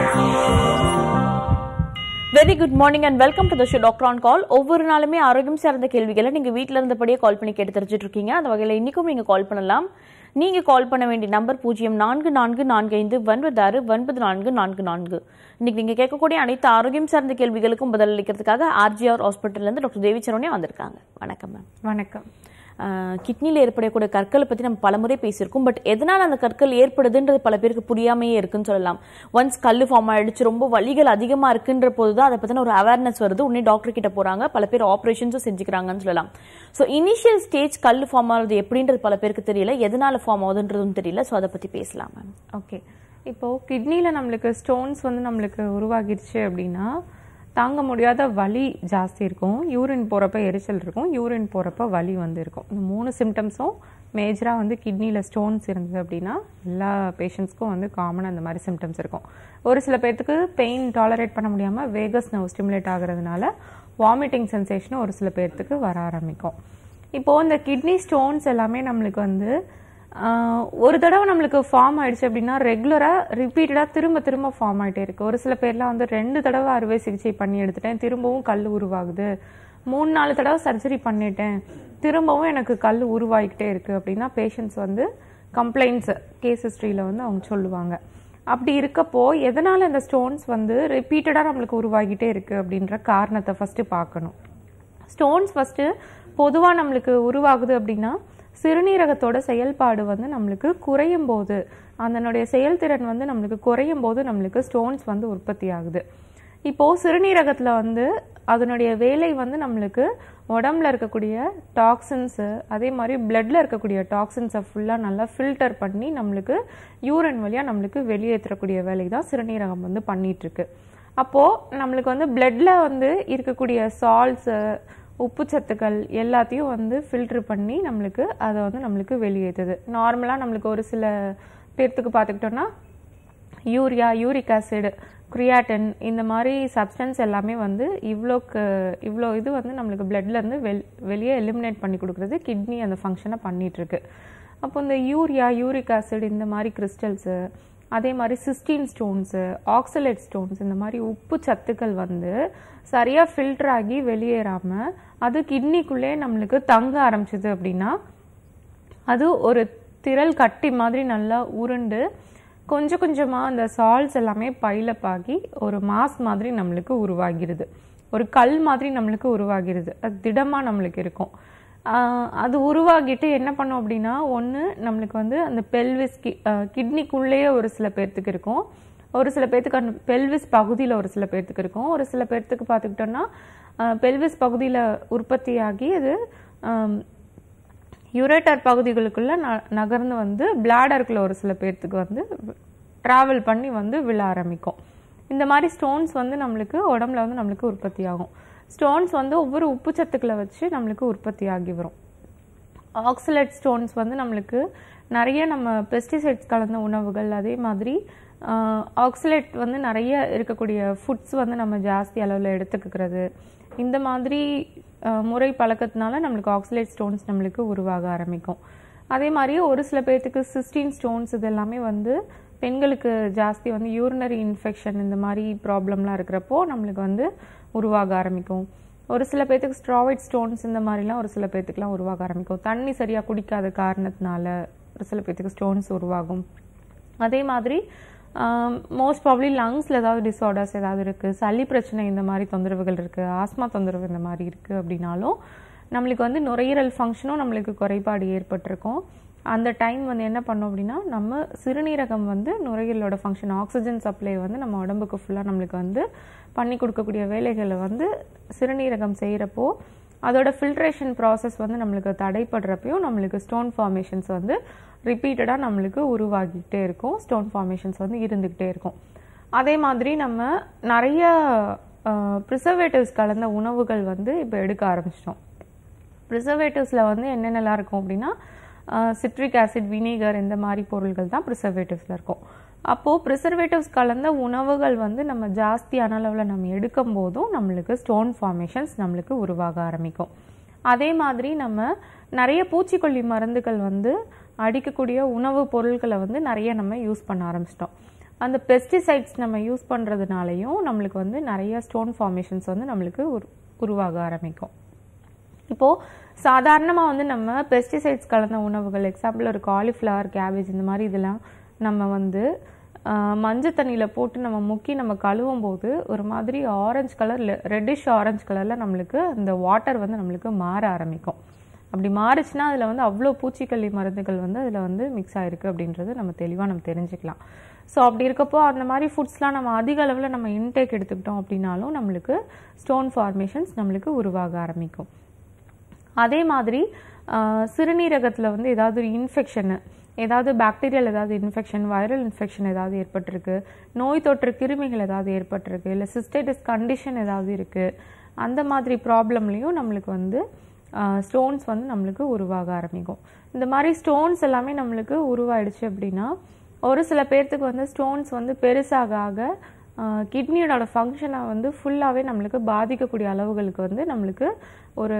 Very good morning and welcome to the show doctor on call ஒவ்வொரு நாளுமே ஆரோக்கியம் சார்ந்த கேள்விகளை நீங்க வீட்ல இருந்தபடியே கால் பண்ணி கேட்டு தெரிஞ்சுட்டு இருக்கீங்க அந்த வகையில் இன்னைக்கும் நீங்க கால் பண்ணலாம் நீங்க கால் பண்ண வேண்டிய நம்பர் பூஜ்ஜியம் நான்கு நான்கு நான்கு ஐந்து ஒன்பது ஆறு ஒன்பது நான்கு நான்கு நான்கு இன்னைக்கு நீங்க கேட்கக்கூடிய அனைத்து ஆரோக்கியம் சார்ந்த கேள்விகளுக்கும் பதிலளிக்கிறதுக்காக ஆர்ஜிஆர் ஹாஸ்பிட்டல்ல இருந்து டாக்டர் தேவி சரவணே வந்திருக்காங்க வணக்கம் மேம் வணக்கம் கிட்னியில் ஏற்படக்கூடிய கற்களை பற்றி நம்ம பலமுறை பேசியிருக்கோம் பட் எதனால் அந்த கற்கள் ஏற்படுதுன்றது பல பேருக்கு புரியாமையே இருக்குன்னு சொல்லலாம் ஒன்ஸ் கல் ஃபார்ம் ஆயிடுச்சு ரொம்ப வலிகள் அதிகமாக இருக்குன்ற போது தான் அதை பற்றின ஒரு அவேர்னஸ் வருது உடனே டாக்டர் கிட்ட போகிறாங்க பல பேர் ஆப்ரேஷன்ஸும் செஞ்சுக்கிறாங்கன்னு சொல்லலாம் ஸோ இனிஷியல் ஸ்டேஜ் கல் ஃபார்ம் ஆகுது எப்படின்றது பல பேருக்கு தெரியல எதனால ஃபார்ம் ஆகுதுன்றதும் தெரியல ஸோ அதை பற்றி பேசலாம் மேம் ஓகே இப்போ கிட்னியில் நம்மளுக்கு ஸ்டோன்ஸ் வந்து நம்மளுக்கு உருவாகிடுச்சு அப்படின்னா தாங்க முடியாத வலி ஜாஸ்தி இருக்கும் யூரின் போகிறப்ப எரிச்சல் இருக்கும் யூரின் போகிறப்ப வலி வந்து இருக்கும் இந்த மூணு சிம்டம்ஸும் மேஜராக வந்து கிட்னியில் ஸ்டோன்ஸ் இருந்தது அப்படின்னா எல்லா பேஷண்ட்ஸ்க்கும் வந்து காமனாக அந்த மாதிரி சிம்டம்ஸ் இருக்கும் ஒரு சில பேர்த்துக்கு பெயின் டாலரேட் பண்ண முடியாமல் வேகஸ் நர்வ் ஸ்டிமுலேட் ஆகுறதுனால வாமிட்டிங் சென்சேஷனும் ஒரு சில பேர்த்துக்கு வர ஆரம்பிக்கும் இப்போது இந்த கிட்னி ஸ்டோன்ஸ் எல்லாமே நம்மளுக்கு வந்து ஆஹ், ஒரு தடவை நம்மளுக்கு ஃபார்ம் ஆயிடுச்சு அப்படின்னா ரெகுலராக ரிப்பீட்டடாக திரும்ப திரும்ப ஃபார்ம் ஆயிட்டே இருக்கு ஒரு சில பேர்லாம் வந்து ரெண்டு தடவை அறுவை சிகிச்சை பண்ணி எடுத்துட்டேன் திரும்பவும் கல் உருவாகுது மூணு நாலு தடவை சர்ஜரி பண்ணிட்டேன் திரும்பவும் எனக்கு கல் உருவாகிக்கிட்டே இருக்கு அப்படின்னா பேஷண்ட்ஸ் வந்து கம்ப்ளைண்ட்ஸ் கேஸ் ஹிஸ்ட்ரியில் வந்து அவங்க சொல்லுவாங்க அப்படி இருக்கப்போ எதனால இந்த ஸ்டோன்ஸ் வந்து ரிப்பீட்டடாக நம்மளுக்கு உருவாகிட்டே இருக்கு அப்படின்ற காரணத்தை ஃபர்ஸ்ட் பார்க்கணும் ஸ்டோன்ஸ் ஃபஸ்ட்டு பொதுவாக நம்மளுக்கு உருவாகுது அப்படின்னா சிறுநீரகத்தோட செயல்பாடு வந்து நம்மளுக்கு குறையும் போது அதனுடைய செயல்திறன் வந்து நம்மளுக்கு குறையும் போது நம்மளுக்கு ஸ்டோன்ஸ் வந்து உற்பத்தி ஆகுது இப்போது சிறுநீரகத்தில் வந்து அதனுடைய வேலை வந்து நம்மளுக்கு உடம்புல இருக்கக்கூடிய டாக்ஸின்ஸு அதே மாதிரி பிளட்ல இருக்கக்கூடிய டாக்ஸின்ஸை ஃபுல்லாக நல்லா ஃபில்டர் பண்ணி நம்மளுக்கு யூரின் வழியாக நம்மளுக்கு வெளியேற்றக்கூடிய வேலை தான் சிறுநீரகம் வந்து பண்ணிட்டு இருக்கு அப்போது நம்மளுக்கு வந்து பிளட்ல வந்து இருக்கக்கூடிய சால்ட்ஸு உப்புச்சத்துக்கள் எல்லாத்தையும் வந்து ஃபில்டர் பண்ணி நம்மளுக்கு அதை வந்து நம்மளுக்கு வெளியேற்றுது நார்மலாக நம்மளுக்கு ஒரு சில பேர்த்துக்கு பார்த்துக்கிட்டோன்னா யூரியா யூரிக் ஆசிட் கிரியாட்டின் இந்த மாதிரி சப்ஸ்டன்ஸ் எல்லாமே வந்து இவ்வளோக்கு இவ்வளோ இது வந்து நம்மளுக்கு bloodல இருந்து வெள் வெளியே எலிமினேட் பண்ணி கொடுக்குறது கிட்னி அந்த ஃபங்க்ஷனை பண்ணிகிட்ருக்கு அப்போ இந்த யூரியா யூரிக் ஆசிட் இந்த மாதிரி கிறிஸ்டல்ஸு அதே மாதிரி சிஸ்டீன் ஸ்டோன்ஸு ஆக்சலேட் ஸ்டோன்ஸ் இந்த மாதிரி உப்பு சத்துக்கள் வந்து சரியாக ஃபில்டர் ஆகி வெளியேறாமல் அது கிட்னிக்குள்ளே நம்மளுக்கு தங்க ஆரம்பிச்சது அப்படின்னா அது ஒரு திரள் கட்டி மாதிரி நல்லா உருண்டு கொஞ்சம் கொஞ்சமாக அந்த சால்ட்ஸ் எல்லாமே பைலப் ஆகி ஒரு மாஸ் மாதிரி நம்மளுக்கு உருவாகிருது ஒரு கல் மாதிரி நம்மளுக்கு உருவாகிருது அது திடமாக நம்மளுக்கு இருக்கும் ஆஹ் அது உருவாகிட்டு என்ன பண்ணும் அப்படின்னா ஒன்று நம்மளுக்கு வந்து அந்த பெல்விஸ் கி கிட்னிக்குள்ளேயே ஒரு சில பேர்த்துக்கு இருக்கும் ஒரு சில பேர்த்துக்கு அந்த பெல்விஸ் பகுதியில் ஒரு சில பேர்த்துக்கு இருக்கும் ஒரு சில பேர்த்துக்கு பார்த்துக்கிட்டோன்னா பெல்விஸ் பகுதியில் உற்பத்தியாகி அது ஆம், யுரேட்டர் பகுதிகளுக்குள்ள ந நகர்ந்து வந்து பிளாடருக்குள்ள ஒரு சில பேர்த்துக்கு வந்து ட்ராவல் பண்ணி வந்து விழ ஆரம்பிக்கும் இந்த மாதிரி ஸ்டோன்ஸ் வந்து நம்மளுக்கு உடம்புல வந்து நம்மளுக்கு உற்பத்தி ஆகும் ஸ்டோன்ஸ் வந்து ஒவ்வொரு உப்பு சத்துக்களை வச்சு நம்மளுக்கு உற்பத்தி ஆகி வரும் ஆக்சலேட் ஸ்டோன்ஸ் வந்து நம்மளுக்கு நிறைய நம்ம பெஸ்டிசைட்ஸ் கலந்த உணவுகள் அதே மாதிரி ஆக்சலேட் வந்து நிறைய இருக்கக்கூடிய ஃபுட்ஸ் வந்து நம்ம ஜாஸ்தி அளவில் எடுத்துக்கிறது இந்த மாதிரி ஆஹ், முறை பழக்கத்தினால நம்மளுக்கு ஆக்சலேட் ஸ்டோன்ஸ் நம்மளுக்கு உருவாக ஆரம்பிக்கும் அதே மாதிரி ஒரு சில பேர்த்துக்கு சிஸ்டீன் ஸ்டோன்ஸ் இது எல்லாமே வந்து பெண்களுக்கு ஜாஸ்தி வந்து யூரினரி இன்ஃபெக்ஷன் இந்த மாதிரி ப்ராப்ளம்லாம் இருக்கிறப்போ நம்மளுக்கு வந்து உருவாக ஆரம்பிக்கும் ஒரு சில பேர்த்துக்கு ஸ்ட்ராவைட் ஸ்டோன்ஸ் இந்த மாதிரிலாம் ஒரு சில பேர்த்துக்குலாம் உருவாக ஆரம்பிக்கும் தண்ணி சரியாக குடிக்காத காரணத்தினால ஒரு சில பேர்த்துக்கு ஸ்டோன்ஸ் உருவாகும் அதே மாதிரி மோஸ்ட் ப்ராப்ளி லங்ஸில் ஏதாவது டிஸார்டர்ஸ் ஏதாவது இருக்குது சளி பிரச்சனை இந்த மாதிரி தொந்தரவுகள் இருக்குது ஆஸ்மா தொந்தரவு இந்த மாதிரி இருக்குது அப்படின்னாலும் நம்மளுக்கு வந்து நுரையீரல் ஃபங்க்ஷனும் நம்மளுக்கு குறைபாடு ஏற்பட்டிருக்கும் அந்த டைம் வந்து என்ன பண்ணோம் அப்படின்னா நம்ம சிறுநீரகம் வந்து நுரையீரலோட ஃபங்க்ஷன் ஆக்சிஜன் சப்ளை வந்து நம்ம உடம்புக்கு ஃபுல்லாக நம்மளுக்கு வந்து பண்ணி கொடுக்கக்கூடிய வேலைகளை வந்து சிறுநீரகம் செய்கிறப்போ அதோட ஃபில்ட்ரேஷன் ப்ராசஸ் வந்து நம்மளுக்கு தடைப்படுறப்பையும் நம்மளுக்கு ஸ்டோன் ஃபார்மேஷன்ஸ் வந்து ரிப்பீட்டடாக நம்மளுக்கு உருவாகிக்கிட்டே இருக்கும் ஸ்டோன் ஃபார்மேஷன்ஸ் வந்து இருந்துக்கிட்டே இருக்கும் அதே மாதிரி நம்ம நிறைய ப்ரிசர்வேட்டிவ்ஸ் கலந்த உணவுகள் வந்து இப்போ எடுக்க ஆரம்பிச்சிட்டோம் ப்ரிசர்வேட்டிவ்ஸில் வந்து என்னென்னலாம் இருக்கும் அப்படின்னா சிட்ரிக் ஆசிட் வினிகர் இந்த மாதிரி பொருள்கள் தான் ப்ரிசர்வேட்டிவ்ஸில் இருக்கும் அப்போது ப்ரிசர்வேட்டிவ்ஸ் கலந்த உணவுகள் வந்து நம்ம ஜாஸ்தியான அளவில் நம்ம எடுக்கும் போதும் நம்மளுக்கு ஸ்டோன் ஃபார்மேஷன்ஸ் நம்மளுக்கு உருவாக ஆரம்பிக்கும் அதே மாதிரி நம்ம நிறைய பூச்சிக்கொல்லி மருந்துகள் வந்து அடிக்கக்கூடிய உணவுப் பொருட்களை வந்து நிறைய நம்ம யூஸ் பண்ண ஆரம்பிச்சிட்டோம் அந்த பெஸ்டிசைட்ஸ் நம்ம யூஸ் பண்ணுறதுனாலையும் நம்மளுக்கு வந்து நிறைய ஸ்டோன் ஃபார்மேஷன்ஸ் வந்து நம்மளுக்கு உரு உருவாக ஆரம்பிக்கும் இப்போது சாதாரணமாக வந்து நம்ம பெஸ்டிசைட்ஸ் கலந்த உணவுகள் எக்ஸாம்பிள் ஒரு காலிஃப்ளவர் கேபேஜ் இந்த மாதிரி இதெல்லாம் நம்ம வந்து ஆஹ், மஞ்சள் தண்ணியில் போட்டு நம்ம முக்கி நம்ம கழுவும் போது ஒரு மாதிரி ஆரஞ்சு கலர் ரெட்டிஷ் ஆரஞ்சு கலரில் நம்மளுக்கு அந்த வாட்டர் வந்து நம்மளுக்கு மாற ஆரம்பிக்கும் அப்படி மாறுச்சுன்னா அதில் வந்து அவ்வளோ பூச்சிக்கொல்லி மருந்துகள் வந்து அதில் வந்து மிக்ஸ் ஆயிருக்கு அப்படின்றது நம்ம தெளிவாக நம்ம தெரிஞ்சுக்கலாம் ஸோ அப்படி இருக்கப்போ அந்த மாதிரி ஃபுட்ஸ்லாம் நம்ம அதிக அளவில் நம்ம இன்டேக் எடுத்துக்கிட்டோம் அப்படின்னாலும் நம்மளுக்கு ஸ்டோன் ஃபார்மேஷன்ஸ் நம்மளுக்கு உருவாக ஆரம்பிக்கும் அதே மாதிரி சிறுநீரகத்தில் வந்து ஏதாவது ஒரு இன்ஃபெக்ஷனு ஏதாவது பாக்டீரியல் ஏதாவது இன்ஃபெக்ஷன் வைரல் இன்ஃபெக்ஷன் ஏதாவது ஏற்பட்டிருக்கு நோய் தொற்று கிருமிகள் ஏதாவது ஏற்பட்டிருக்கு இல்லை சிஸ்டைட்டிஸ் கண்டிஷன் ஏதாவது இருக்குது அந்த மாதிரி ப்ராப்ளம்லேயும் நம்மளுக்கு வந்து ஸ்டோன்ஸ் வந்து நம்மளுக்கு உருவாக ஆரம்பிக்கும் இந்த மாதிரி ஸ்டோன்ஸ் எல்லாமே நம்மளுக்கு உருவாயிடுச்சு அப்படின்னா ஒரு சில பேர்த்துக்கு வந்து ஸ்டோன்ஸ் வந்து பெருசாக ஆக கிட்னியோட ஃபங்க்ஷனை வந்து ஃபுல்லாகவே நம்மளுக்கு பாதிக்கக்கூடிய அளவுகளுக்கு வந்து நம்மளுக்கு ஒரு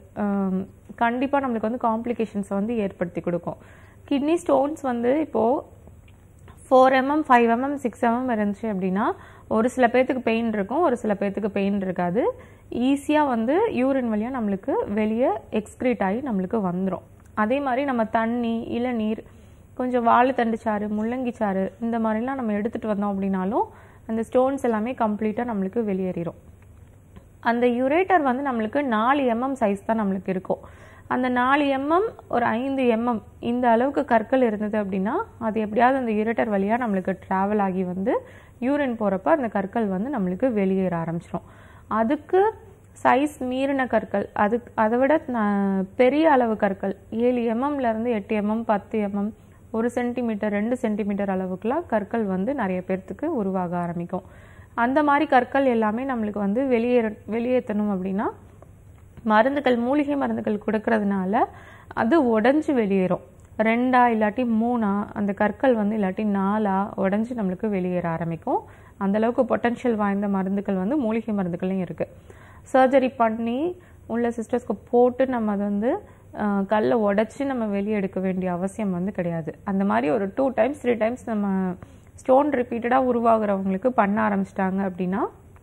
கண்டிப்பாக நம்மளுக்கு வந்து காம்ப்ளிகேஷன்ஸை வந்து ஏற்படுத்தி கொடுக்கும் கிட்னி ஸ்டோன்ஸ் வந்து இப்போது four MM five MM six MM இருந்துச்சு அப்படின்னா ஒரு சில பேர்த்துக்கு பெயின் இருக்கும் ஒரு சில பேர்த்துக்கு பெயின் இருக்காது ஈஸியாக வந்து யூரின் வழியாக நம்மளுக்கு வெளியே எக்ஸ்க்ரீட் ஆகி நம்மளுக்கு வந்துடும் அதே மாதிரி நம்ம தண்ணி இளநீர் கொஞ்சம் வாழைத்தண்டு சாறு முள்ளங்கி சாறு இந்த மாதிரிலாம் நம்ம எடுத்துகிட்டு வந்தோம் அப்படின்னாலும் அந்த ஸ்டோன்ஸ் எல்லாமே கம்ப்ளீட்டாக நம்மளுக்கு வெளியேறிடும் அந்த யுரேட்டர் வந்து நம்மளுக்கு நாலு எம்எம் சைஸ் தான் நம்மளுக்கு இருக்கும் அந்த நாலு எம்எம் ஒரு ஐந்து எம்எம் இந்த அளவுக்கு கற்கள் இருந்தது அப்படின்னா அது எப்படியாவது அந்த யுரேட்டர் வழியாக நம்மளுக்கு ட்ராவல் ஆகி வந்து யூரின் போகிறப்ப அந்த கற்கள் வந்து நம்மளுக்கு வெளியேற ஆரம்பிச்சிடும் அதுக்கு சைஸ் மீறின கற்கள் அது அதை விட ந- பெரிய அளவு கற்கள் ஏழு எம்எம்ல இருந்து எட்டு எம்எம் பத்து எம்எம் ஒரு சென்டிமீட்டர் ரெண்டு சென்டிமீட்டர் அளவுக்குலாம் கற்கள் வந்து நிறைய பேர்த்துக்கு உருவாக ஆரம்பிக்கும் அந்த மாதிரி கற்கள் எல்லாமே நம்மளுக்கு வந்து வெளியேற வெளியேற்றணும் அப்படின்னா மருந்துகள் மூலிகை மருந்துகள் கொடுக்கறதுனால அது உடஞ்சி வெளியேறும் ரெண்டா இல்லாட்டி மூணா அந்த கற்கள் வந்து இல்லாட்டி நாலா உடஞ்சி நம்மளுக்கு வெளியேற ஆரம்பிக்கும் அந்த அளவுக்கு பொட்டன்ஷியல் வாய்ந்த மருந்துகள் வந்து மூலிகை மருந்துகளையும் இருக்கு சர்ஜரி பண்ணி உள்ள சிஸ்டர்ஸ்க்கு போட்டு நம்ம அதை வந்து அஹ், கல்லை உடைச்சி நம்ம வெளியே எடுக்க வேண்டிய அவசியம் வந்து கிடையாது அந்த மாதிரி ஒரு டூ டைம்ஸ் த்ரீ டைம்ஸ் நம்ம ஸ்டோன் ரிப்பீட்டடாக உருவாகுறவங்களுக்கு பண்ண ஆரம்பிச்சிட்டாங்க அப்படின்னா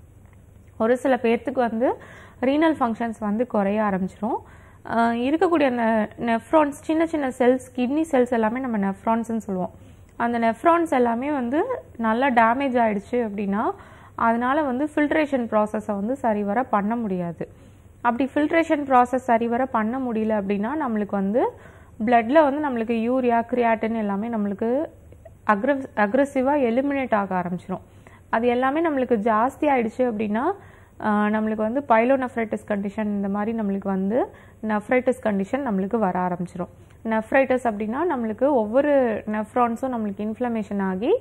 ஒரு சில பேர்த்துக்கு வந்து ரீனல் ஃபங்க்ஷன்ஸ் வந்து குறைய ஆரம்பிச்சிரும் ஆஹ் இருக்கக்கூடிய அந்த நெஃப்ரான்ஸ் சின்ன சின்ன செல்ஸ் கிட்னி செல்ஸ் எல்லாமே நம்ம நெஃப்ரான்ஸ்னு சொல்லுவோம் அந்த நெஃப்ரான்ஸ் எல்லாமே வந்து நல்லா டேமேஜ் ஆயிடுச்சு அப்படின்னா அதனால வந்து ஃபில்ட்ரேஷன் ப்ராசஸை வந்து சரிவர பண்ண முடியாது அப்படி ஃபில்ட்ரேஷன் ப்ராசஸ் சரிவர பண்ண முடியல அப்படின்னா நம்மளுக்கு வந்து பிளட்ல வந்து நம்மளுக்கு யூரியா கிரியாட்டின் எல்லாமே நம்மளுக்கு அக்ர அக்ரெசிவாக எலிமினேட் ஆக ஆரம்பிச்சிரும் அது எல்லாமே நம்மளுக்கு ஜாஸ்தி ஆயிடுச்சு அப்படின்னா ஆஹ், நம்மளுக்கு வந்து பைலோனெஃப்ரைட்டிஸ் கண்டிஷன் இந்த மாதிரி நம்மளுக்கு வந்து நெஃப்ரைட்டிஸ் கண்டிஷன் நம்மளுக்கு வர ஆரம்பிச்சிரும் நெஃப்ரைட்டிஸ் அப்படின்னா நம்மளுக்கு ஒவ்வொரு நெஃப்ரான்ஸும் நம்மளுக்கு இன்ஃப்ளமேஷன் ஆகி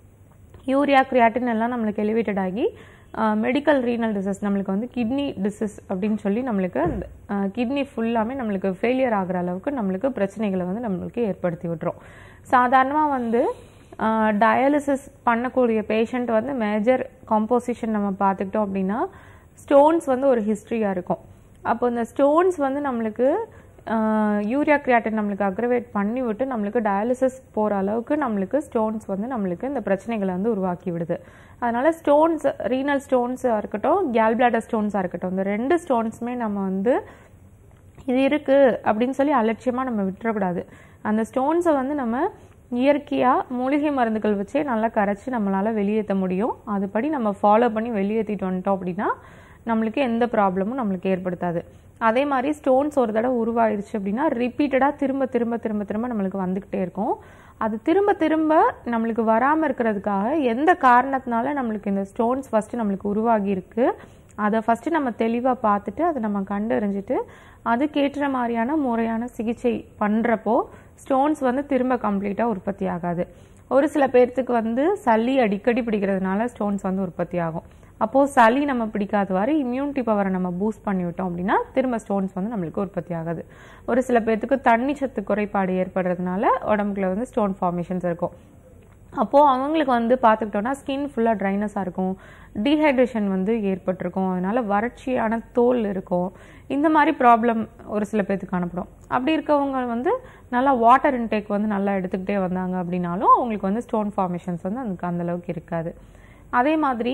யூரியா கிரியாட்டின் எல்லாம் நம்மளுக்கு எலிவேட்டட் ஆகி மெடிக்கல் ரீனல் டிசீஸ் நம்மளுக்கு வந்து கிட்னி டிசீஸ் அப்படின்னு சொல்லி நம்மளுக்கு கிட்னி ஃபுல்லாமே நம்மளுக்கு ஃபெயிலியர் ஆகுற அளவுக்கு நம்மளுக்கு பிரச்சனைகளை வந்து நம்மளுக்கு ஏற்படுத்தி விட்டுரும் சாதாரணமாக வந்து டயாலிசிஸ் பண்ணக்கூடிய பேஷண்ட் வந்து மேஜர் காம்போசிஷன் நம்ம பார்த்துக்கிட்டோம் அப்படின்னா ஸ்டோன்ஸ் வந்து ஒரு ஹிஸ்ட்ரியாக இருக்கும் அப்போ இந்த ஸ்டோன்ஸ் வந்து நம்மளுக்கு யூரியா கிரியாட்டின் நம்மளுக்கு அக்ரவேட் பண்ணி விட்டு நம்மளுக்கு டயாலிசிஸ் போகிற அளவுக்கு நம்மளுக்கு ஸ்டோன்ஸ் வந்து நம்மளுக்கு இந்த பிரச்சனைகளை வந்து உருவாக்கி விடுது அதனால ஸ்டோன்ஸ் ரீனல் ஸ்டோன்ஸாக இருக்கட்டும் கேல்பிளாடர் ஸ்டோன்ஸாக இருக்கட்டும் இந்த ரெண்டு ஸ்டோன்ஸுமே நம்ம வந்து இது இருக்கு அப்படின்னு சொல்லி அலட்சியமாக நம்ம விட்டுறக்கூடாது அந்த ஸ்டோன்ஸை வந்து நம்ம இயற்கையாக மூலிகை மருந்துகள் வச்சே நல்லா கரைச்சி நம்மளால் வெளியேற்ற முடியும் அதுபடி நம்ம ஃபாலோ பண்ணி வெளியேற்றிட்டு வந்துட்டோம் அப்படின்னா நம்மளுக்கு எந்த ப்ராப்ளமும் நம்மளுக்கு ஏற்படுத்தாது அதே மாதிரி ஸ்டோன்ஸ் ஒரு தடவை உருவாயிருச்சு அப்படின்னா ரிப்பீட்டடாக திரும்ப திரும்ப திரும்ப திரும்ப நம்மளுக்கு வந்துக்கிட்டே இருக்கும் அது திரும்ப திரும்ப நம்மளுக்கு வராமல் இருக்கிறதுக்காக எந்த காரணத்தினால நம்மளுக்கு இந்த ஸ்டோன்ஸ் ஃபஸ்ட்டு நம்மளுக்கு உருவாகி இருக்கு அதை ஃபஸ்ட்டு நம்ம தெளிவாக பார்த்துட்டு அதை நம்ம கண்டறிஞ்சிட்டு அதுக்கேற்ற மாதிரியான முறையான சிகிச்சை பண்ணுறப்போ ஸ்டோன்ஸ் வந்து திரும்ப கம்ப்ளீட்டாக உற்பத்தி ஆகாது ஒரு சில பேர்த்துக்கு வந்து சளி அடிக்கடி பிடிக்கிறதுனால ஸ்டோன்ஸ் வந்து உற்பத்தி ஆகும் அப்போது சளி நம்ம பிடிக்காதவாறு இம்யூனிட்டி பவரை நம்ம பூஸ்ட் பண்ணி விட்டோம் அப்படின்னா திரும்ப ஸ்டோன்ஸ் வந்து நம்மளுக்கு உற்பத்தி ஆகாது ஒரு சில பேர்த்துக்கு தண்ணி சத்து குறைபாடு ஏற்படுறதுனால உடம்புக்குள்ள வந்து ஸ்டோன் ஃபார்மேஷன்ஸ் இருக்கும் அப்போது அவங்களுக்கு வந்து பார்த்துக்கிட்டோன்னா ஸ்கின் ஃபுல்லாக ட்ரைனஸாக இருக்கும் டீஹைட்ரேஷன் வந்து ஏற்பட்டிருக்கும் அதனால வறட்சியான தோல் இருக்கும் இந்த மாதிரி ப்ராப்ளம் ஒரு சில பேர்த்துக்கு காணப்படும் அப்படி இருக்கவங்க வந்து நல்லா வாட்டர் இன்டேக் வந்து நல்லா எடுத்துக்கிட்டே வந்தாங்க அப்படின்னாலும் அவங்களுக்கு வந்து ஸ்டோன் ஃபார்மேஷன்ஸ் வந்து அதுக்கு அந்த அளவுக்கு இருக்காது அதே மாதிரி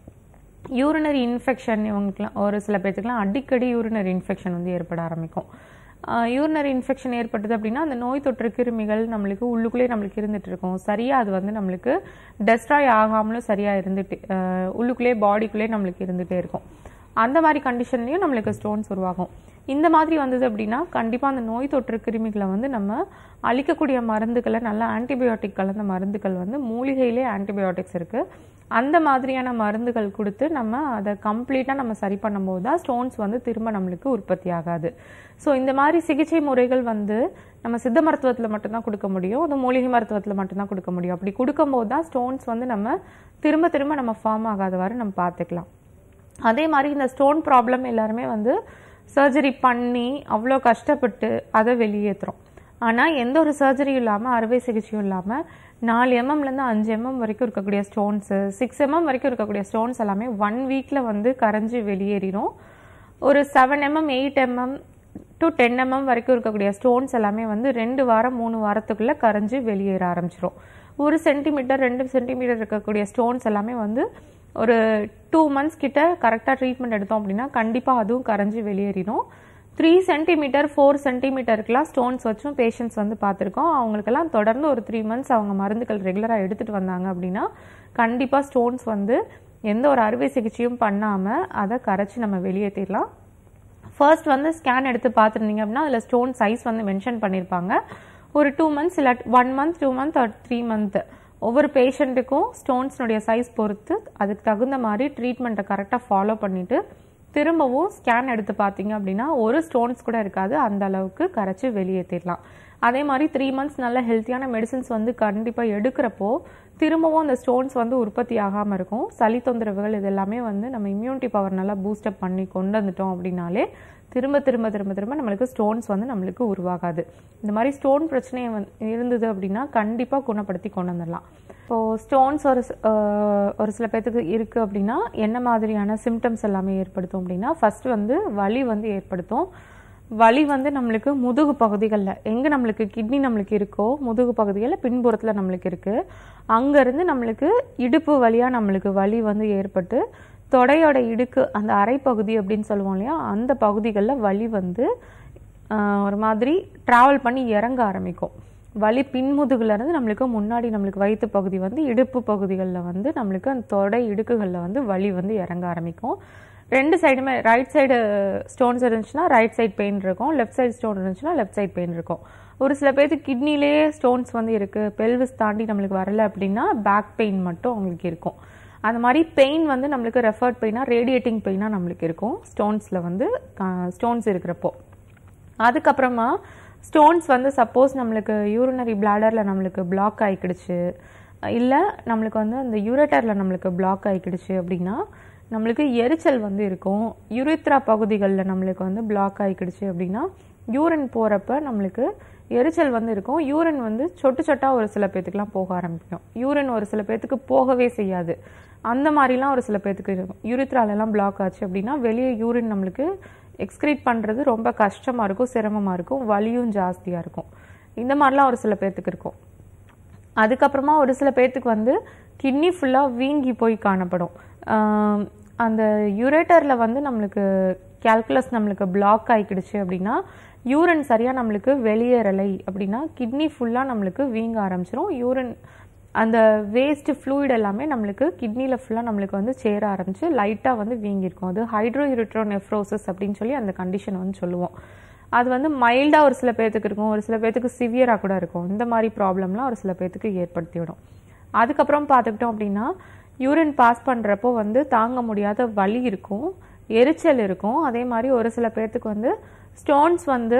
யூரினரி இன்ஃபெக்ஷன் இவங்களுக்குலாம் ஒரு சில பேர்த்துக்குலாம் அடிக்கடி யூரினரி இன்ஃபெக்ஷன் வந்து ஏற்பட ஆரம்பிக்கும் யூரினரி இன்ஃபெக்ஷன் ஏற்பட்டது அப்படின்னா அந்த நோய் தொற்று கிருமிகள் நம்மளுக்கு உள்ளுக்குள்ளே நம்மளுக்கு இருந்துட்டு இருக்கும் சரியா அது வந்து நம்மளுக்கு டெஸ்ட்ராய் ஆகாமலும் சரியா இருந்துட்டு அஹ், உள்ளுக்குள்ளே பாடிக்குள்ளே நம்மளுக்கு இருந்துட்டே இருக்கும் அந்த மாதிரி கண்டிஷன்லயும் நம்மளுக்கு ஸ்டோன்ஸ் உருவாகும் இந்த மாதிரி வந்தது அப்படின்னா கண்டிப்பா அந்த நோய் தொற்று கிருமிகளை வந்து நம்ம அழிக்கக்கூடிய மருந்துகளை நல்ல ஆன்டிபயோட்டிக் கலந்த மருந்துகள் வந்து மூலிகையிலே ஆன்டிபயோட்டிக்ஸ் இருக்கு அந்த மாதிரியான மருந்துகள் கொடுத்து நம்ம அதை கம்ப்ளீட்டாக நம்ம சரி பண்ணும்போது தான் ஸ்டோன்ஸ் வந்து திரும்ப நம்மளுக்கு உற்பத்தி ஆகாது ஸோ இந்த மாதிரி சிகிச்சை முறைகள் வந்து நம்ம சித்த மருத்துவத்தில் மட்டும்தான் கொடுக்க முடியும் அது மூலிகை மருத்துவத்தில் மட்டும்தான் கொடுக்க முடியும் அப்படி கொடுக்கும்போது தான் ஸ்டோன்ஸ் வந்து நம்ம திரும்ப திரும்ப நம்ம ஃபார்ம் ஆகாதவாறு நம்ம பார்த்துக்கலாம் அதே மாதிரி இந்த ஸ்டோன் ப்ராப்ளம் எல்லாருமே வந்து சர்ஜரி பண்ணி அவ்வளோ கஷ்டப்பட்டு அதை வெளியேற்றுறோம் ஆனால் எந்த ஒரு சர்ஜரியும் இல்லாமல் அறுவை சிகிச்சையும் இல்லாமல் நாலு எம்எம்லேருந்து அஞ்சு எம்எம் வரைக்கும் இருக்கக்கூடிய ஸ்டோன்ஸு சிக்ஸ் எம்எம் வரைக்கும் இருக்கக்கூடிய ஸ்டோன்ஸ் எல்லாமே ஒன் வீக்கில் வந்து கரைஞ்சி வெளியேறிடும் ஒரு seven MM eight MM to ten MM வரைக்கும் இருக்கக்கூடிய ஸ்டோன்ஸ் எல்லாமே வந்து ரெண்டு வாரம் மூணு வாரத்துக்குள்ளே கரைஞ்சி வெளியேற ஆரம்பிச்சிரும் ஒரு சென்டிமீட்டர் ரெண்டு சென்டிமீட்டர் இருக்கக்கூடிய ஸ்டோன்ஸ் எல்லாமே வந்து ஒரு டூ மந்த்ஸ் கிட்ட கரெக்டாக ட்ரீட்மெண்ட் எடுத்தோம் அப்படின்னா கண்டிப்பாக அதுவும் கரைஞ்சி வெளியேறிடும் த்ரீ சென்டிமீட்டர் ஃபோர் சென்டிமீட்டருக்குலாம் ஸ்டோன்ஸ் வச்சும் பேஷண்ட்ஸ் வந்து பார்த்துருக்கோம் அவங்களுக்கெல்லாம் தொடர்ந்து ஒரு த்ரீ மந்த்ஸ் அவங்க மருந்துகள் ரெகுலராக எடுத்துகிட்டு வந்தாங்க அப்படின்னா கண்டிப்பாக ஸ்டோன்ஸ் வந்து எந்த ஒரு அறுவை சிகிச்சையும் பண்ணாமல் அதை கரைச்சி நம்ம வெளியேற்றிடலாம் ஃபர்ஸ்ட் வந்து ஸ்கேன் எடுத்து பார்த்துருந்தீங்க அப்படின்னா அதில் ஸ்டோன் சைஸ் வந்து மென்ஷன் பண்ணியிருப்பாங்க ஒரு டூ மந்த்ஸ் இல்லை one month two month or three month ஒவ்வொரு பேஷண்ட்டுக்கும் ஸ்டோன்ஸ்னுடைய சைஸ் பொறுத்து அதுக்கு தகுந்த மாதிரி ட்ரீட்மெண்ட்டை கரெக்டாக ஃபாலோ பண்ணிட்டு திரும்பவும் ஸ்கேன் எடுத்து பார்த்தீங்க அப்படின்னா ஒரு ஸ்டோன்ஸ் கூட இருக்காது அந்த அளவுக்கு கரைச்சி வெளியேற்றிடலாம் அதே மாதிரி த்ரீ மந்த்ஸ் நல்ல ஹெல்த்தியான மெடிசின்ஸ் வந்து கண்டிப்பாக எடுக்கிறப்போ திரும்பவும் அந்த ஸ்டோன்ஸ் வந்து உற்பத்தி ஆகாமல் இருக்கும் சளி தொந்தரவுகள் இது எல்லாமே வந்து நம்ம இம்யூனிட்டி பவர் நல்லா பூஸ்டப் பண்ணி கொண்டு வந்துட்டோம் அப்படின்னாலே திரும்ப திரும்ப திரும்ப திரும்ப நம்மளுக்கு ஸ்டோன்ஸ் வந்து நம்மளுக்கு உருவாகாது இந்த மாதிரி ஸ்டோன் பிரச்சனை வந்து இருந்தது அப்படின்னா கண்டிப்பாக குணப்படுத்தி கொண்டு வந்துடலாம் இப்போது ஸ்டோன்ஸ் ஒரு சி- ஆஹ் ஒரு சில பேர்த்துக்கு இருக்குது அப்படின்னா என்ன மாதிரியான சிம்டம்ஸ் எல்லாமே ஏற்படுத்தும் அப்படின்னா ஃபர்ஸ்ட் வந்து வலி வந்து ஏற்படுத்தும் வலி வந்து நம்மளுக்கு முதுகு பகுதிகளில் எங்கே நம்மளுக்கு கிட்னி நம்மளுக்கு இருக்கோ முதுகு பகுதிகளில் பின்புறத்தில் நம்மளுக்கு இருக்குது அங்கேருந்து நம்மளுக்கு இடுப்பு வழியாக நம்மளுக்கு வலி வந்து ஏற்பட்டு தொடையோட இடுக்கு அந்த அரைப்பகுதி அப்படின்னு சொல்லுவோம் இல்லையா அந்த பகுதிகளில் வலி வந்து ஆஹ், ஒரு மாதிரி ட்ராவல் பண்ணி இறங்க ஆரம்பிக்கும் வலி பின்முதுகுல இருந்து நம்மளுக்கு முன்னாடி நம்மளுக்கு வயிற்று பகுதி வந்து இடுப்பு பகுதிகளில் வந்து நம்மளுக்கு அந்த தொடை இடுக்குகளில் வந்து வலி வந்து இறங்க ஆரம்பிக்கும் ரெண்டு சைடுமே ரைட் சைடு ஸ்டோன்ஸ் இருந்துச்சுன்னா ரைட் சைடு பெயின் இருக்கும் லெஃப்ட் சைடு ஸ்டோன் இருந்துச்சுன்னா லெஃப்ட் சைடு பெயின் இருக்கும் ஒரு சில பேருக்கு கிட்னிலேயே ஸ்டோன்ஸ் வந்து இருக்குது பெல்விஸ் தாண்டி நம்மளுக்கு வரல அப்படின்னா பேக் பெயின் மட்டும் அவங்களுக்கு இருக்கும் அந்த மாதிரி பெயின் வந்து நம்மளுக்கு ரெஃபர்ட் பெயினாக ரேடியேட்டிங் பெயினாக நம்மளுக்கு இருக்கும் ஸ்டோன்ஸில் வந்து ஸ்டோன்ஸ் இருக்கிறப்போ அதுக்கப்புறமா ஸ்டோன்ஸ் வந்து சப்போஸ் நம்மளுக்கு யூரினரி பிளாடரில் நம்மளுக்கு பிளாக் ஆகிக்கிடுச்சு இல்லை நம்மளுக்கு வந்து அந்த யூரேட்டரில் நம்மளுக்கு பிளாக் ஆகிக்கிடுச்சு அப்படின்னா நம்மளுக்கு எரிச்சல் வந்து இருக்கும் யுரித்ரா பகுதிகளில் நம்மளுக்கு வந்து பிளாக் ஆகிக்கிடுச்சு அப்படின்னா யூரின் போகிறப்ப நம்மளுக்கு எரிச்சல் வந்து இருக்கும் யூரின் வந்து சொட்டு சொட்டா ஒரு சில பேத்துக்குலாம் போக ஆரம்பிக்கும் யூரின் ஒரு சில பேத்துக்கு போகவே செய்யாது அந்த மாதிரிலாம் ஒரு சில பேத்துக்கு இருக்கும் யூரித்ராலெல்லாம் பிளாக் ஆச்சு அப்படின்னா வெளியே யூரின் நம்மளுக்கு எக்ஸ்கிரீட் பண்ணுறது ரொம்ப கஷ்டமாக இருக்கும் சிரமமாக இருக்கும் வலியும் ஜாஸ்தியாக இருக்கும் இந்த மாதிரிலாம் ஒரு சில பேர்த்துக்கு இருக்கும் அதுக்கப்புறமா ஒரு சில பேர்த்துக்கு வந்து கிட்னி ஃபுல்லாக வீங்கி போய் காணப்படும் ஆம், அந்த யூரேட்டரில் வந்து நம்மளுக்கு கால்குலஸ் நம்மளுக்கு பிளாக் ஆகிக்கிடுச்சு அப்படின்னா யூரின் சரியாக நம்மளுக்கு வெளியேறலை அப்படின்னா கிட்னி ஃபுல்லாக நம்மளுக்கு வீங்க ஆரம்பிச்சிரும் யூரின் அந்த வேஸ்ட் ஃப்ளூயிட் எல்லாமே நம்மளுக்கு கிட்னியில் ஃபுல்லாக நம்மளுக்கு வந்து சேர ஆரம்பிச்சு லைட்டாக வந்து வீங்கியிருக்கும் அது ஹைட்ரோ யூரிட்ரோனெஃப்ரோசிஸ் அப்படின்னு சொல்லி அந்த கண்டிஷன் வந்து சொல்லுவோம் அது வந்து மைல்டாக ஒரு சில பேர்த்துக்கு இருக்கும் ஒரு சில பேர்த்துக்கு சிவியராக கூட இருக்கும் இந்த மாதிரி ப்ராப்ளம்லாம் ஒரு சில பேர்த்துக்கு ஏற்படுத்தி விடும் அதுக்கப்புறம் பார்த்துக்கிட்டோம் அப்படின்னா யூரின் பாஸ் பண்ணுறப்போ வந்து தாங்க முடியாத வலி இருக்கும் எரிச்சல் இருக்கும் அதே மாதிரி ஒரு சில பேர்த்துக்கு வந்து ஸ்டோன்ஸ் வந்து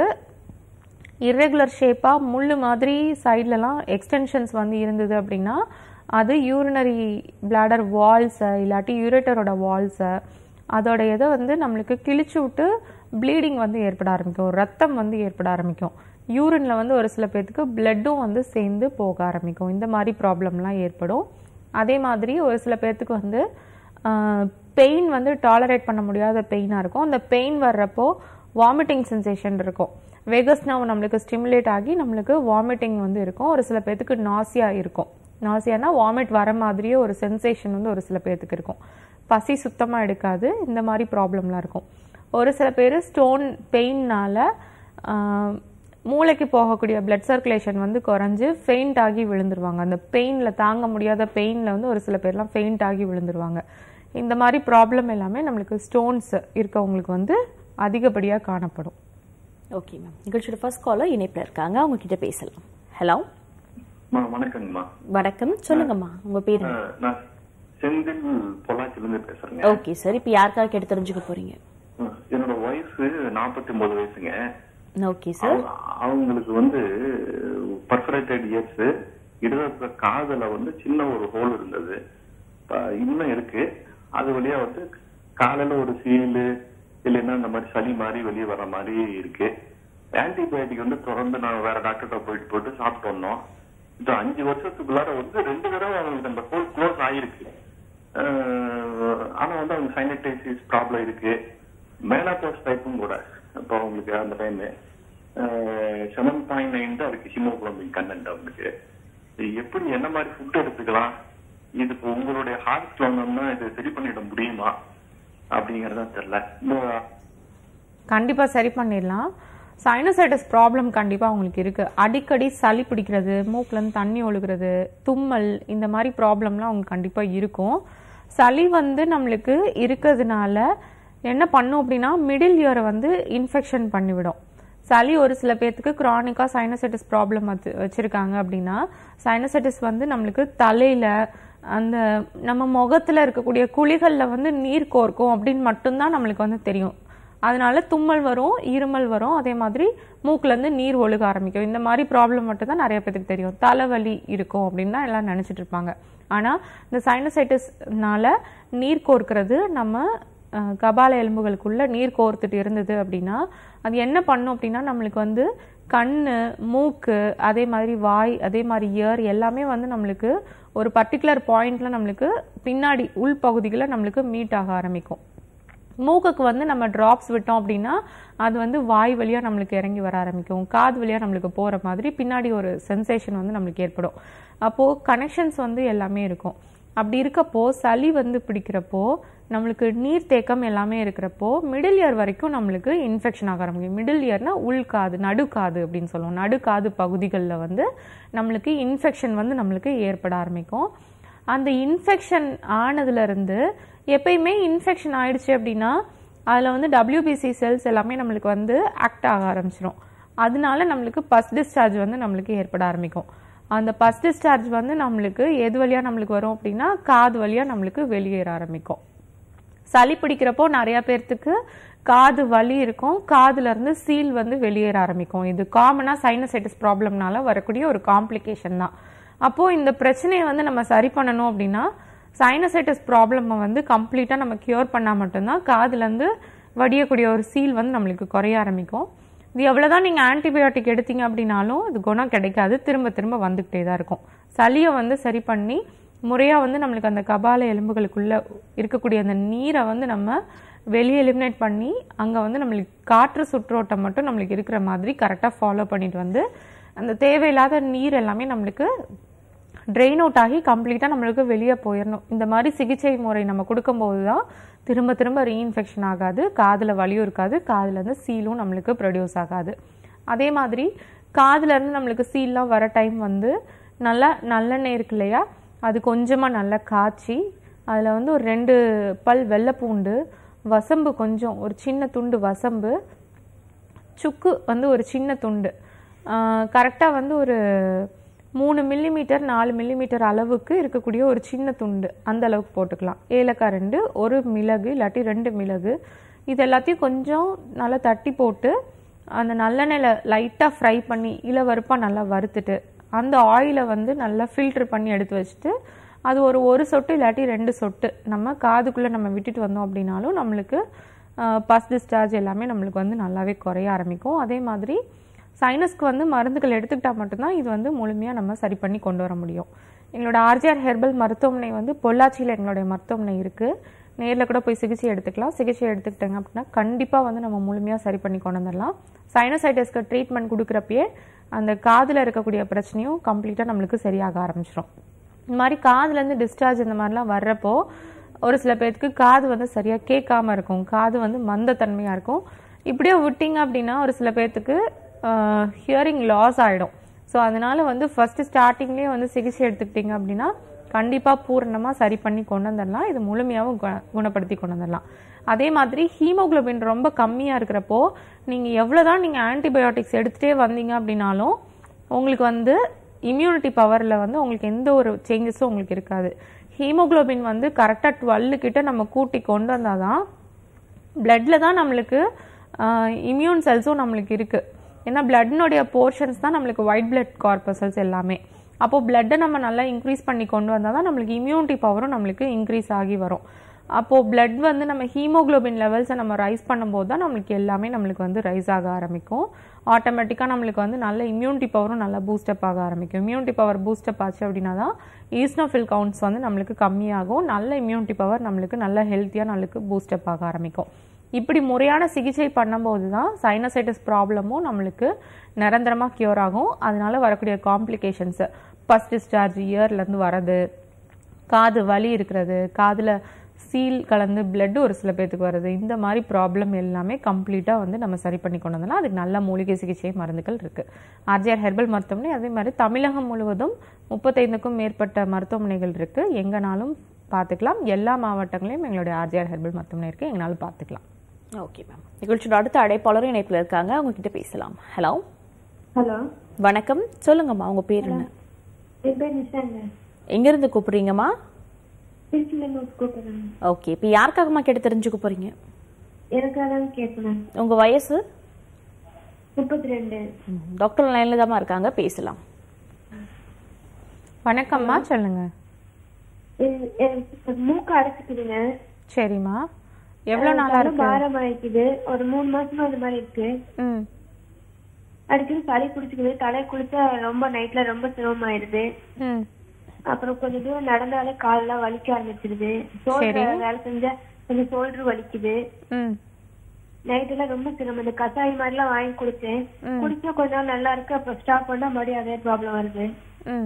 இர்ரெகுலர் ஷேப்பாக முள்ளு மாதிரி சைட்லலாம் எக்ஸ்டென்ஷன்ஸ் வந்து இருந்தது அப்படின்னா அது யூரினரி பிளாடர் வால்ஸை இல்லாட்டி யூரேட்டரோட வால்ஸை அதோட இதை வந்து நம்மளுக்கு கிழிச்சு விட்டு ப்ளீடிங் வந்து ஏற்பட ஆரம்பிக்கும் ரத்தம் வந்து ஏற்பட ஆரம்பிக்கும் யூரின்ல வந்து ஒரு சில பேர்த்துக்கு பிளட்டும் வந்து சேர்ந்து போக ஆரம்பிக்கும் இந்த மாதிரி ப்ராப்ளம்லாம் ஏற்படும் அதே மாதிரி ஒரு சில பேர்த்துக்கு வந்து பெயின் வந்து டாலரேட் பண்ண முடியாத பெயினாக இருக்கும் அந்த பெயின் வர்றப்போ வாமிட்டிங் சென்சேஷன் இருக்கும் வெகஸ் நர்வ் நம்மளுக்கு ஸ்டிமுலேட் ஆகி நம்மளுக்கு வாமிட்டிங் வந்து இருக்கும் ஒரு சில பேர்த்துக்கு நாசியா இருக்கும் நாசியானா வாமிட் வர மாதிரியே ஒரு சென்சேஷன் வந்து ஒரு சில பேர்த்துக்கு இருக்கும் பசி சுத்தமாக எடுக்காது இந்த மாதிரி ப்ராப்ளம்லாம் இருக்கும் ஒரு சில பேர் ஸ்டோன் பெயின்னால மூளைக்கு போகக்கூடிய பிளட் சர்க்குலேஷன் வந்து குறைஞ்சு ஃபெயிண்ட் ஆகி விழுந்துருவாங்க அந்த பெயினில் தாங்க முடியாத பெயினில் வந்து ஒரு சில பேர்லாம் ஃபெயிண்ட் ஆகி விழுந்துருவாங்க இந்த மாதிரி ப்ராப்ளம் எல்லாமே நம்மளுக்கு ஸ்டோன்ஸ் இருக்கவங்களுக்கு வந்து அதிகப்படியாக காணப்படும் ஓகே மேம் நிகழ்ச்சியோட ஃபர்ஸ்ட் காலர் இணைப்பில் இருக்காங்க அவங்க கிட்ட பேசலாம் ஹலோ அம்மா, வணக்கங்கம்மா வணக்கம் சொல்லுங்கம்மா உங்க பேரு அஹ், நான் செந்தில் பொள்ளாச்சில இருந்து பேசுறேங்க ஓகே சார் இப்போ யாருக்காக கேட்டு தெரிஞ்சுக்க போறீங்க அஹ், என்னோட வயசு நாற்பத்தி ஒன்பது வயசுங்க ஓகே சார் அவங்க- அவங்களுக்கு வந்து பர்ஃபரேட்டட் இயர்ஸ் இடதுபுற காதுல வந்து சின்ன ஒரு ஹோல் இருந்தது இப்ப இன்னும் இருக்கு அது வழியா வந்து காலையில ஒரு சீலு இல்லைன்னா இந்த மாதிரி சளி மாதிரி வெளியே வர மாதிரி இருக்கு ஆன்டிபயோட்டிக் வந்து தொடர்ந்து நான் வேற டாக்டர்கிட்ட போயிட்டு போயிட்டு சாப்பிட்டு வந்தோம் இது அஞ்சு வருஷத்துக்குள்ளார வந்து ரெண்டு தடவை அவங்களுக்கு அந்த ஹோல் க்ளோஸ் ஆயிருக்கு அஹ் ஆனா வந்து அவங்க சைனடைசிஸ் ப்ராப்ளம் இருக்கு மேலாபோஸ் டைப்பும் கூட இப்போ அவங்களுக்கு அந்த டைம் செவன் பாயிண்ட் நைன் தான் இருக்கு ஹிமோகுளோபின் கண்டென்ட் அவங்களுக்கு இது எப்படி என்ன மாதிரி ஃபுட் எடுத்துக்கலாம் இது இப்போ உங்களுடைய ஹார்ட் வந்தோம்னா இது சரி பண்ணிட முடியுமா அப்படிங்கறதா தெரியல இந்த கண்டிப்பாக சரி பண்ணிடலாம் சைனசைட்டிஸ் ப்ராப்ளம் கண்டிப்பாக அவங்களுக்கு இருக்குது அடிக்கடி சளி பிடிக்கிறது மூக்குலேருந்து தண்ணி ஒழுகுறது தும்மல் இந்த மாதிரி ப்ராப்ளம்லாம் அவங்களுக்கு கண்டிப்பாக இருக்கும் சளி வந்து நம்மளுக்கு இருக்கிறதுனால என்ன பண்ணும் அப்படின்னா மிடில் இயரை வந்து இன்ஃபெக்ஷன் பண்ணிவிடும் சளி ஒரு சில பேர்த்துக்கு க்ரானிக்காக சைனசைட்டிஸ் ப்ராப்ளம் வச்சு வச்சுருக்காங்க அப்படின்னா சைனசைட்டிஸ் வந்து நம்மளுக்கு தலையில் அந்த நம்ம முகத்தில் இருக்கக்கூடிய குழிகளில் வந்து நீர் கோர்க்கும் அப்படின்னு மட்டும்தான் நம்மளுக்கு வந்து தெரியும் அதனால தும்மல் வரும் இருமல் வரும் அதே மாதிரி மூக்குலேருந்து நீர் ஒழுக ஆரம்பிக்கும் இந்த மாதிரி ப்ராப்ளம் மட்டும் தான் நிறைய பேருக்கு தெரியும் தலைவலி இருக்கும் அப்படின்னு தான் எல்லாம் நினச்சிட்டு இருப்பாங்க ஆனால் இந்த சைனசைட்டிஸ்னால நீர் கோர்க்கிறது நம்ம அஹ், கபால எலும்புகளுக்குள்ள நீர் கோர்த்துட்டு இருந்தது அப்படின்னா அது என்ன பண்ணும் அப்படின்னா நம்மளுக்கு வந்து கண்ணு மூக்கு அதே மாதிரி வாய் அதே மாதிரி இயர் எல்லாமே வந்து நம்மளுக்கு ஒரு பர்டிகுலர் பாயிண்ட்ல நம்மளுக்கு பின்னாடி உள்பகுதிகளில் நம்மளுக்கு மீட் ஆக ஆரம்பிக்கும் மூக்குக்கு வந்து நம்ம டிராப்ஸ் விட்டோம் அப்படின்னா அது வந்து வாய் வழியா நம்மளுக்கு இறங்கி வர ஆரம்பிக்கும் காது வழியா நம்மளுக்கு போற மாதிரி பின்னாடி ஒரு சென்சேஷன் வந்து நம்மளுக்கு ஏற்படும் அப்போ கனெக்ஷன்ஸ் வந்து எல்லாமே இருக்கும் அப்படி இருக்கப்போ சளி வந்து பிடிக்கிறப்போ நம்மளுக்கு நீர் தேக்கம் எல்லாமே இருக்கிறப்போ மிடில் இயர் வரைக்கும் நம்மளுக்கு இன்ஃபெக்ஷன் ஆக ஆரம்பிக்கும் மிடில் இயர்னா உள்காது நடுக்காது அப்படின்னு சொல்லுவோம் நடுக்காது பகுதிகளில் வந்து நம்மளுக்கு இன்ஃபெக்ஷன் வந்து நம்மளுக்கு ஏற்பட ஆரம்பிக்கும் அந்த இன்ஃபெக்ஷன் ஆனதுல இருந்து எப்பயுமே இன்ஃபெக்ஷன் ஆயிடுச்சு அப்படின்னா அதில் வந்து WBC செல்ஸ் எல்லாமே நம்மளுக்கு வந்து ஆக்ட் ஆக ஆரம்பிச்சிடும் அதனால நம்மளுக்கு பஸ் டிஸ்சார்ஜ் வந்து நம்மளுக்கு ஏற்பட ஆரம்பிக்கும் அந்த பஸ் டிஸ்சார்ஜ் வந்து நம்மளுக்கு எது வழியா நம்மளுக்கு வரும் அப்படின்னா காது வழியா நம்மளுக்கு வெளியேற ஆரம்பிக்கும் சளி பிடிக்கிறப்போ நிறைய பேர்த்துக்கு காது வலி இருக்கும் காதுல இருந்து சீல் வந்து வெளியேற ஆரம்பிக்கும் இது காமனா சைனசைட்டிஸ் ப்ராப்ளம்னால வரக்கூடிய ஒரு காம்ப்ளிகேஷன் தான் அப்போ இந்த பிரச்சனையை வந்து நம்ம சரி பண்ணணும் அப்படின்னா சைனசைட்டிஸ் ப்ராப்ளமை வந்து கம்ப்ளீட்டா நம்ம கியூர் பண்ணா மட்டும்தான் காதுல இருந்து வடியக்கூடிய ஒரு சீல் வந்து நம்மளுக்கு குறைய ஆரம்பிக்கும் இது எவ்வளவுதான் நீங்க ஆன்டிபயோட்டிக் எடுத்தீங்க அப்படின்னாலும் இது குணம் கிடைக்காது திரும்ப திரும்ப வந்துகிட்டே தான் இருக்கும் சளியை வந்து சரி பண்ணி முறையா வந்து நம்மளுக்கு அந்த கபால எலும்புகளுக்குள்ள இருக்கக்கூடிய அந்த நீரை வந்து நம்ம வெளியே எலிமினேட் பண்ணி அங்க வந்து நம்மளுக்கு காற்று சுற்றோட்டம் மட்டும் நம்மளுக்கு இருக்கிற மாதிரி கரெக்டா ஃபாலோ பண்ணிட்டு வந்து அந்த தேவையில்லாத நீர் எல்லாமே நம்மளுக்கு ட்ரெயின் அவுட் ஆகி கம்ப்ளீட்டாக நம்மளுக்கு வெளியே போயிடணும் இந்த மாதிரி சிகிச்சை முறை நம்ம கொடுக்கும்போது தான் திரும்ப திரும்ப ரீஇன்ஃபெக்ஷன் ஆகாது காதில் வலியும் இருக்காது காதுல இருந்து சீலும் நம்மளுக்கு ப்ரொடியூஸ் ஆகாது அதே மாதிரி காதுல இருந்து நம்மளுக்கு சீல்லாம் வர டைம் வந்து நல்லா நல்லெண்ணெய் இருக்கு இல்லையா அது கொஞ்சமாக நல்லா காய்ச்சி அதில் வந்து ஒரு ரெண்டு பல் வெள்ளைப்பூண்டு வசம்பு கொஞ்சம் ஒரு சின்ன துண்டு வசம்பு சுக்கு வந்து ஒரு சின்ன துண்டு கரெக்டாக வந்து ஒரு மூணு மில்லிமீட்டர் நாலு மில்லிமீட்டர் அளவுக்கு இருக்கக்கூடிய ஒரு சின்ன துண்டு அந்த அளவுக்கு போட்டுக்கலாம் ஏலக்காய் ரெண்டு ஒரு மிளகு இல்லாட்டி ரெண்டு மிளகு இது எல்லாத்தையும் கொஞ்சம் நல்லா தட்டி போட்டு அந்த நல்லெண்ணெயில் லைட்டாக ஃப்ரை பண்ணி இளவருப்பாக நல்லா வறுத்துட்டு அந்த ஆயிலை வந்து நல்லா ஃபில்டர் பண்ணி எடுத்து வச்சுட்டு அது ஒரு ஒரு சொட்டு இல்லாட்டி ரெண்டு சொட்டு நம்ம காதுக்குள்ளே நம்ம விட்டுட்டு வந்தோம் அப்படின்னாலும் நம்மளுக்கு பஸ் டிஸ்சார்ஜ் எல்லாமே நம்மளுக்கு வந்து நல்லாவே குறைய ஆரம்பிக்கும் அதே மாதிரி சைனஸ்க்கு வந்து மருந்துகள் எடுத்துக்கிட்டால் மட்டும்தான் இது வந்து முழுமையாக நம்ம சரி பண்ணி கொண்டு வர முடியும் எங்களோட ஆர்ஜிஆர் ஹெர்பல் மருத்துவமனை வந்து பொள்ளாச்சியில் எங்களுடைய மருத்துவமனை இருக்குது நேரில் கூட போய் சிகிச்சை எடுத்துக்கலாம் சிகிச்சை எடுத்துக்கிட்டாங்க அப்படின்னா கண்டிப்பாக வந்து நம்ம முழுமையாக சரி பண்ணி கொண்டு வந்துடலாம் சைனசைட்டிஸ்க்கு ட்ரீட்மெண்ட் கொடுக்குறப்பயே அந்த காதில் இருக்கக்கூடிய பிரச்சனையும் கம்ப்ளீட்டாக நம்மளுக்கு சரியாக ஆரம்பிச்சிடும் இந்த மாதிரி காதுலேருந்து டிஸ்சார்ஜ் இந்த மாதிரிலாம் வர்றப்போ ஒரு சில பேர்த்துக்கு காது வந்து சரியாக கேட்காம இருக்கும் காது வந்து மந்தத்தன்மையாக இருக்கும் இப்படியே விட்டிங்க அப்படின்னா ஒரு சில பேர்த்துக்கு ஹியரிங் லாஸ் ஆகிடும் ஸோ அதனால வந்து ஃபஸ்ட்டு ஸ்டார்டிங்லேயே வந்து சிகிச்சை எடுத்துக்கிட்டிங்க அப்படின்னா கண்டிப்பாக பூரணமாக சரி பண்ணி கொண்டு வந்துடலாம் இது முழுமையாகவும் குண குணப்படுத்தி கொண்டு வந்துடலாம் அதே மாதிரி ஹீமோகுளோபின் ரொம்ப கம்மியாக இருக்கிறப்போ நீங்கள் எவ்வளோ தான் நீங்கள் ஆன்டிபயோட்டிக்ஸ் எடுத்துகிட்டே வந்தீங்க அப்படின்னாலும் உங்களுக்கு வந்து இம்யூனிட்டி பவரில் வந்து உங்களுக்கு எந்த ஒரு சேஞ்சஸும் உங்களுக்கு இருக்காது ஹீமோகுளோபின் வந்து கரெக்டாக டுவெல்லு கிட்ட நம்ம கூட்டி கொண்டு வந்தால் தான் பிளட்ல தான் நம்மளுக்கு இம்யூன் செல்ஸும் நம்மளுக்கு இருக்குது ஏன்னா பிளட்னுடைய போர்ஷன்ஸ் தான் நம்மளுக்கு ஒயிட் பிளட் கார்பசல்ஸ் எல்லாமே அப்போ பிளட்டை நம்ம நல்லா இன்க்ரீஸ் பண்ணி கொண்டு வந்தால் தான் நம்மளுக்கு இம்யூனிட்டி பவரும் நம்மளுக்கு இன்க்ரீஸ் ஆகி வரும் அப்போது பிளட் வந்து நம்ம ஹீமோகுளோபின் லெவல்ஸை நம்ம ரைஸ் பண்ணும்போது தான் நம்மளுக்கு எல்லாமே நம்மளுக்கு வந்து ரைஸ் ஆக ஆரம்பிக்கும் ஆட்டோமேட்டிக்காக நம்மளுக்கு வந்து நல்ல இம்யூனிட்டி பவரும் நல்லா பூஸ்டப் ஆக ஆரம்பிக்கும் இம்யூனிட்டி பவர் பூஸ்டப் ஆச்சு அப்படின்னா தான் ஈஸ்னோஃபில் கவுண்ட்ஸ் வந்து நம்மளுக்கு கம்மியாகும் நல்ல இம்யூனிட்டி பவர் நம்மளுக்கு நல்ல ஹெல்த்தியாக நம்மளுக்கு பூஸ்டப் ஆக ஆரம்பிக்கும் இப்படி முறையான சிகிச்சை பண்ணும்போது தான் சைனசைட்டிஸ் ப்ராப்ளமும் நம்மளுக்கு நிரந்தரமாக க்யூர் ஆகும் அதனால வரக்கூடிய காம்ப்ளிகேஷன்ஸு ஃபஸ்ட் டிஸ்சார்ஜ் இயர்லேருந்து வரது காது வலி இருக்கிறது காதில் சீல் கலந்து பிளட் ஒரு சில பேர்த்துக்கு வருது இந்த மாதிரி ப்ராப்ளம் எல்லாமே கம்ப்ளீட்டாக வந்து நம்ம சரி பண்ணி கொண்டு வந்தோம்னா அதுக்கு நல்ல மூலிகை சிகிச்சை மருந்துகள் இருக்குது ஆர்ஜிஆர் ஹெர்பல் மருத்துவமனை அதே மாதிரி தமிழகம் முழுவதும் முப்பத்தைந்துக்கும் மேற்பட்ட மருத்துவமனைகள் இருக்குது எங்கனாலும் பார்த்துக்கலாம் எல்லா மாவட்டங்களையும் எங்களுடைய ஆர்ஜிஆர் ஹெர்பல் மருத்துவமனை இருக்குது எங்களாலும் பார்த்துக்கலாம் ஓகே மேம் நிகழ்ச்சியோட அடுத்த அழைப்பாளரும் இணைப்பில் இருக்காங்க அவங்க கிட்ட பேசலாம் ஹலோ ஹலோ வணக்கம் சொல்லுங்கம்மா உங்க பேர் என்ன என் பேர் நிஷாங்க எங்கிருந்து கூப்பிடுறீங்கம்மா திருச்சியிலேருந்து கூப்பிடுறேன் ஓகே இப்போ யாருக்காகம்மா கேட்டு தெரிஞ்சுக்க போறீங்க எனக்காக தான் கேட்கணும் உங்க வயசு முப்பத்தி ரெண்டு ம், டாக்டர் லைன்ல தான் இருக்காங்க பேசலாம் வணக்கம்மா சொல்லுங்க எனக்கு மூக்கு அடைச்சிக்குதுங்க சரிம்மா எவ்வளோ நாளா தலை இருக்கு பாரம் ஆயிக்குது ஒரு மூணு மாசமா அந்த மாதிரி இருக்கு ம் அடிக்கடி சளி பிடிச்சிக்குது தலை குளிச்சா ரொம்ப நைட்ல ரொம்ப சிரமமாயிருது ம் அப்புறம் கொஞ்சம் தூரம் நடந்தாலே காலெல்லாம் வலிக்க ஆரம்பிச்சிருது சோல்டர் வேலை செஞ்சா கொஞ்சம் சோல்டர் வலிக்குது ம் நைட் எல்லாம் ரொம்ப சிரமம் இந்த கசாயம் மாதிரி எல்லாம் வாங்கி குடிச்சேன் குடிச்சா கொஞ்ச நாள் நல்லா இருக்கு அப்புறம் ஸ்டாப் பண்ணா மறுபடியும் அதே ப்ராப்ளம் வருது ம்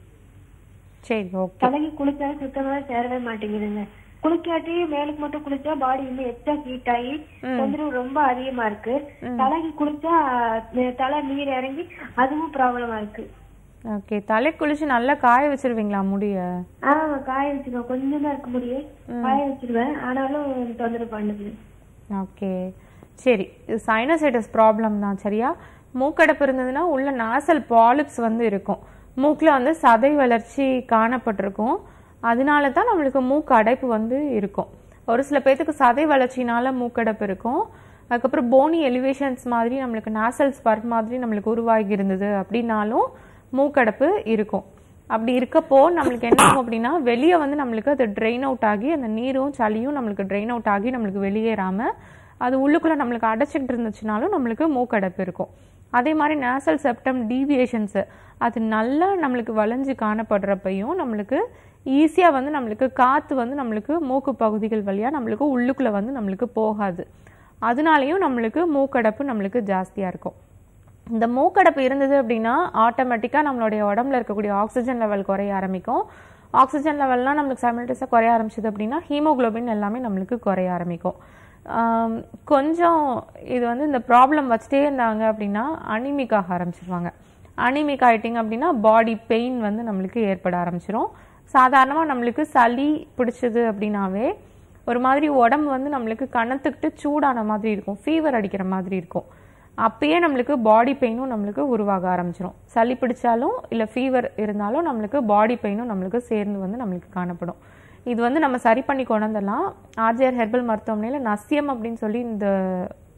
சரி ஓகே தலைக்கு குளிச்சாலும் சுத்தமா சேரவே மாட்டேங்குதுங்க குளிக்காட்டி மேலுக்கு மட்டும் குளிச்சா பாடி இன்னும் எக்ஸ்ட்ரா ஹீட் ஆகி தொந்தரவு ரொம்ப அதிகமா இருக்கு தலைக்கு குளிச்சா அஹ், தலை நீர் இறங்கி அதுவும் ப்ராப்ளமா இருக்கு ஓகே தலை குளிச்சு நல்லா காய வச்சிருவீங்களா முடிய ஆமா காய வச்சிருவேன் கொஞ்சம் தான் இருக்க முடியும் காய வச்சிருவேன் ஆனாலும் தொந்தரவு பண்ணுது ஓகே சரி இது சைனசைட்டிஸ் ப்ராப்ளம் தான் சரியா மூக்கடைப்பு இருந்ததுன்னா உள்ள நாசல் பாலிப்ஸ் வந்து இருக்கும் மூக்கில் வந்து சதை வளர்ச்சி காணப்பட்டிருக்கும் அதனால தான் நம்மளுக்கு மூக்கு அடைப்பு வந்து இருக்கும் ஒரு சில பேர்த்துக்கு சதை வளர்ச்சினால மூக்கடைப்பு இருக்கும் அதுக்கப்புறம் போனி எலிவேஷன்ஸ் மாதிரி நம்மளுக்கு நாசல் ஸ்பர் மாதிரி நம்மளுக்கு உருவாகி இருந்தது அப்படின்னாலும் மூக்கடைப்பு இருக்கும் அப்படி இருக்கப்போ நம்மளுக்கு என்ன ஆகும் அப்படின்னா வெளியே வந்து நம்மளுக்கு அது ட்ரெயின் அவுட் ஆகி அந்த நீரும் சளியும் நம்மளுக்கு ட்ரெயின் அவுட் ஆகி நம்மளுக்கு வெளியேறாம அது உள்ளுக்குள்ள நம்மளுக்கு அடைச்சிக்கிட்டு இருந்துச்சுனாலும் நம்மளுக்கு மூக்கடைப்பு இருக்கும் அதே மாதிரி நேசல் செப்டம் டீவியேஷன்ஸு அது நல்லா நம்மளுக்கு வளைஞ்சு காணப்படுறப்பையும் நம்மளுக்கு ஈஸியாக வந்து நம்மளுக்கு காற்று வந்து நம்மளுக்கு மூக்கு பகுதிகள் வழியாக நம்மளுக்கு உள்ளுக்குள்ளே வந்து நம்மளுக்கு போகாது அதனாலையும் நம்மளுக்கு மூக்கடைப்பு நம்மளுக்கு ஜாஸ்தியாக இருக்கும் இந்த மூக்கடைப்பு இருந்தது அப்படின்னா ஆட்டோமேட்டிக்காக நம்மளுடைய உடம்புல இருக்கக்கூடிய ஆக்சிஜன் லெவல் குறைய ஆரம்பிக்கும் ஆக்சிஜன் லெவல்லாம் நம்மளுக்கு சைமல்டேஸாக குறைய ஆரம்பிச்சது அப்படின்னா ஹீமோகுளோபின் எல்லாமே நம்மளுக்கு குறைய ஆரம்பிக்கும் ஆம், கொஞ்சம் இது வந்து இந்த ப்ராப்ளம் வச்சுட்டே இருந்தாங்க அப்படின்னா அனிமிக் ஆக ஆரம்பிச்சிருவாங்க அனிமிக் ஆயிட்டிங்க அப்படின்னா பாடி பெயின் வந்து நம்மளுக்கு ஏற்பட ஆரம்பிச்சிரும் சாதாரணமாக நம்மளுக்கு சளி பிடிச்சது அப்படின்னாவே ஒரு மாதிரி உடம்பு வந்து நம்மளுக்கு கணத்துக்கிட்டு சூடான மாதிரி இருக்கும் ஃபீவர் அடிக்கிற மாதிரி இருக்கும் அப்பயே நம்மளுக்கு பாடி பெயினும் நம்மளுக்கு உருவாக ஆரம்பிச்சிரும் சளி பிடிச்சாலும் இல்லை ஃபீவர் இருந்தாலும் நம்மளுக்கு பாடி பெயினும் நம்மளுக்கு சேர்ந்து வந்து நம்மளுக்கு காணப்படும் இது வந்து நம்ம சரி பண்ணி கொண்டு வந்துடலாம் ஆர்ஜிஆர் ஹெர்பல் மருத்துவமனையில் நசியம் அப்படின்னு சொல்லி இந்த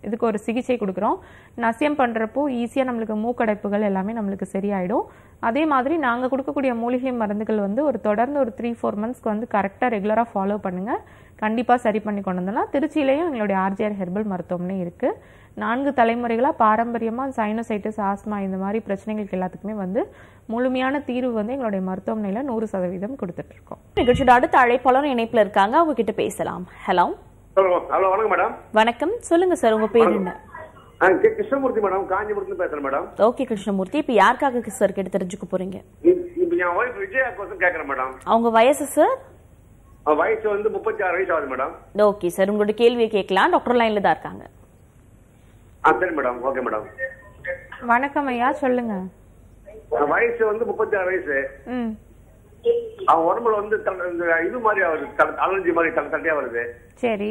இதுக்கு ஒரு சிகிச்சை கொடுக்குறோம் நசியம் பண்ணுறப்போ ஈஸியாக நம்மளுக்கு மூக்கடைப்புகள் எல்லாமே நம்மளுக்கு சரியாயிடும் அதே மாதிரி நாங்கள் கொடுக்கக்கூடிய மூலிகை மருந்துகள் வந்து ஒரு தொடர்ந்து ஒரு த்ரீ ஃபோர் மந்த்ஸ்க்கு வந்து கரெக்டாக ரெகுலராக ஃபாலோ பண்ணுங்கள் கண்டிப்பாக சரி பண்ணி கொண்டு வந்துடலாம் திருச்சியிலையும் எங்களுடைய ஆர்ஜிஆர் ஹெர்பல் மருத்துவமனை இருக்குது நான்கு தலைமுறைகளாக பாரம்பரியமாக சைனோசைட்டிஸ் ஆஸ்மா இந்த மாதிரி பிரச்சனைகளுக்கு எல்லாத்துக்குமே வந்து முழுமையான தீர்வு வந்து எங்களுடைய மருத்துவமனையில் நூறு சதவீதம் கொடுத்துட்ருக்கோம் நிகழ்ச்சியோட அடுத்த அழைப்பாளர் இணைப்புல இருக்காங்க அவங்க கிட்ட பேசலாம் ஹலோ ஹலோ ஹலோ வணக்கம் மேடம் வணக்கம் சொல்லுங்க சார் உங்க பேர் என்ன ஆ, கி- கிருஷ்ணமூர்த்தி மேடம் காஞ்சிபுரத்துல பேசுறேன் மேடம் ஓகே கிருஷ்ணமூர்த்தி இப்ப யாருக்காக சார் கேட்டு தெரிஞ்சுக்க போறீங்க இ- இப்ப என் ஒய்ஃப் விஜயா கோசம் கேட்கறேன் மேடம் அவங்க வயசு சார் அவ வயசு வந்து முப்பத்தி ஆறு வயசு ஆகுது மேடம் ஓகே சார் உங்களோட கேள்வியை கேட்கலாம் டாக்டர் லைன்ல தான் இருக்காங்க ஆ சரி மேடம் ஓகே மேடம் வணக்கம் ஐயா சொல்லுங்க அவ வயசு வந்து முப்பத்தி ஆறு வயசு ம் அவன் உடம்புல வந்து தல- இந்த இது மாதிரி ஆகுது தல- அலர்ஜி மாதிரி தலை தட்டியா வருது சரி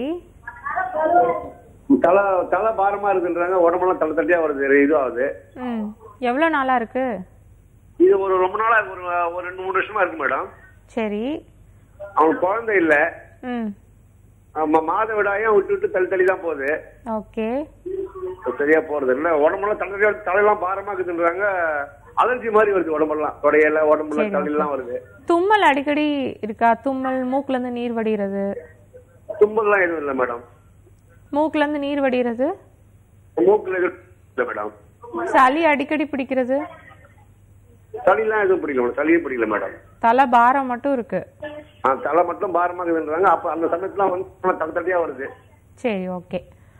தலை தலை பாரமா இருக்குன்றாங்க உடம்பெல்லாம் தலை தட்டியா வருது இது ஆகுது ம் எவ்வளோ நாளாக இருக்கு இது ஒரு ரொம்ப நாளா ஒரு ஒரு ரெண்டு மூணு வருஷமா இருக்கு மேடம் சரி அவன் குழந்தை இல்ல ம் ஆமா, மாதவிடாயும் விட்டு விட்டு தள்ளி தள்ளி தான் போகுது ஓகே சரியா போறது இல்ல உடம்பெல்லாம் தலை தலையெல்லாம் பாரமா இருக்குதுன்றாங்க அலர்ஜி மாதிரி வருது உடம்பெல்லாம் தொடையில உடம்புல தலையெல்லாம் வருது தும்மல் அடிக்கடி இருக்கா தும்மல் மூக்குல இருந்து நீர் வடிகிறது தும்பல்லாம் எதுவும் இல்ல மேடம் மூக்குல இருந்து நீர் வடிகிறது மூக்குல எதுவும் இல்ல மேடம் சளி அடிக்கடி பிடிக்கிறது சளிலாம் எதுவும் பிடிக்கல மேடம் சளியே பிடிக்கல மேடம் தலை பாரம் மட்டும் இருக்கு ஆ, தலை மட்டும் பாரமா இருக்குதுன்றாங்க அப்ப அந்த சமயத்துல வந்து தலை தட்டியா வருது சரி ஓகே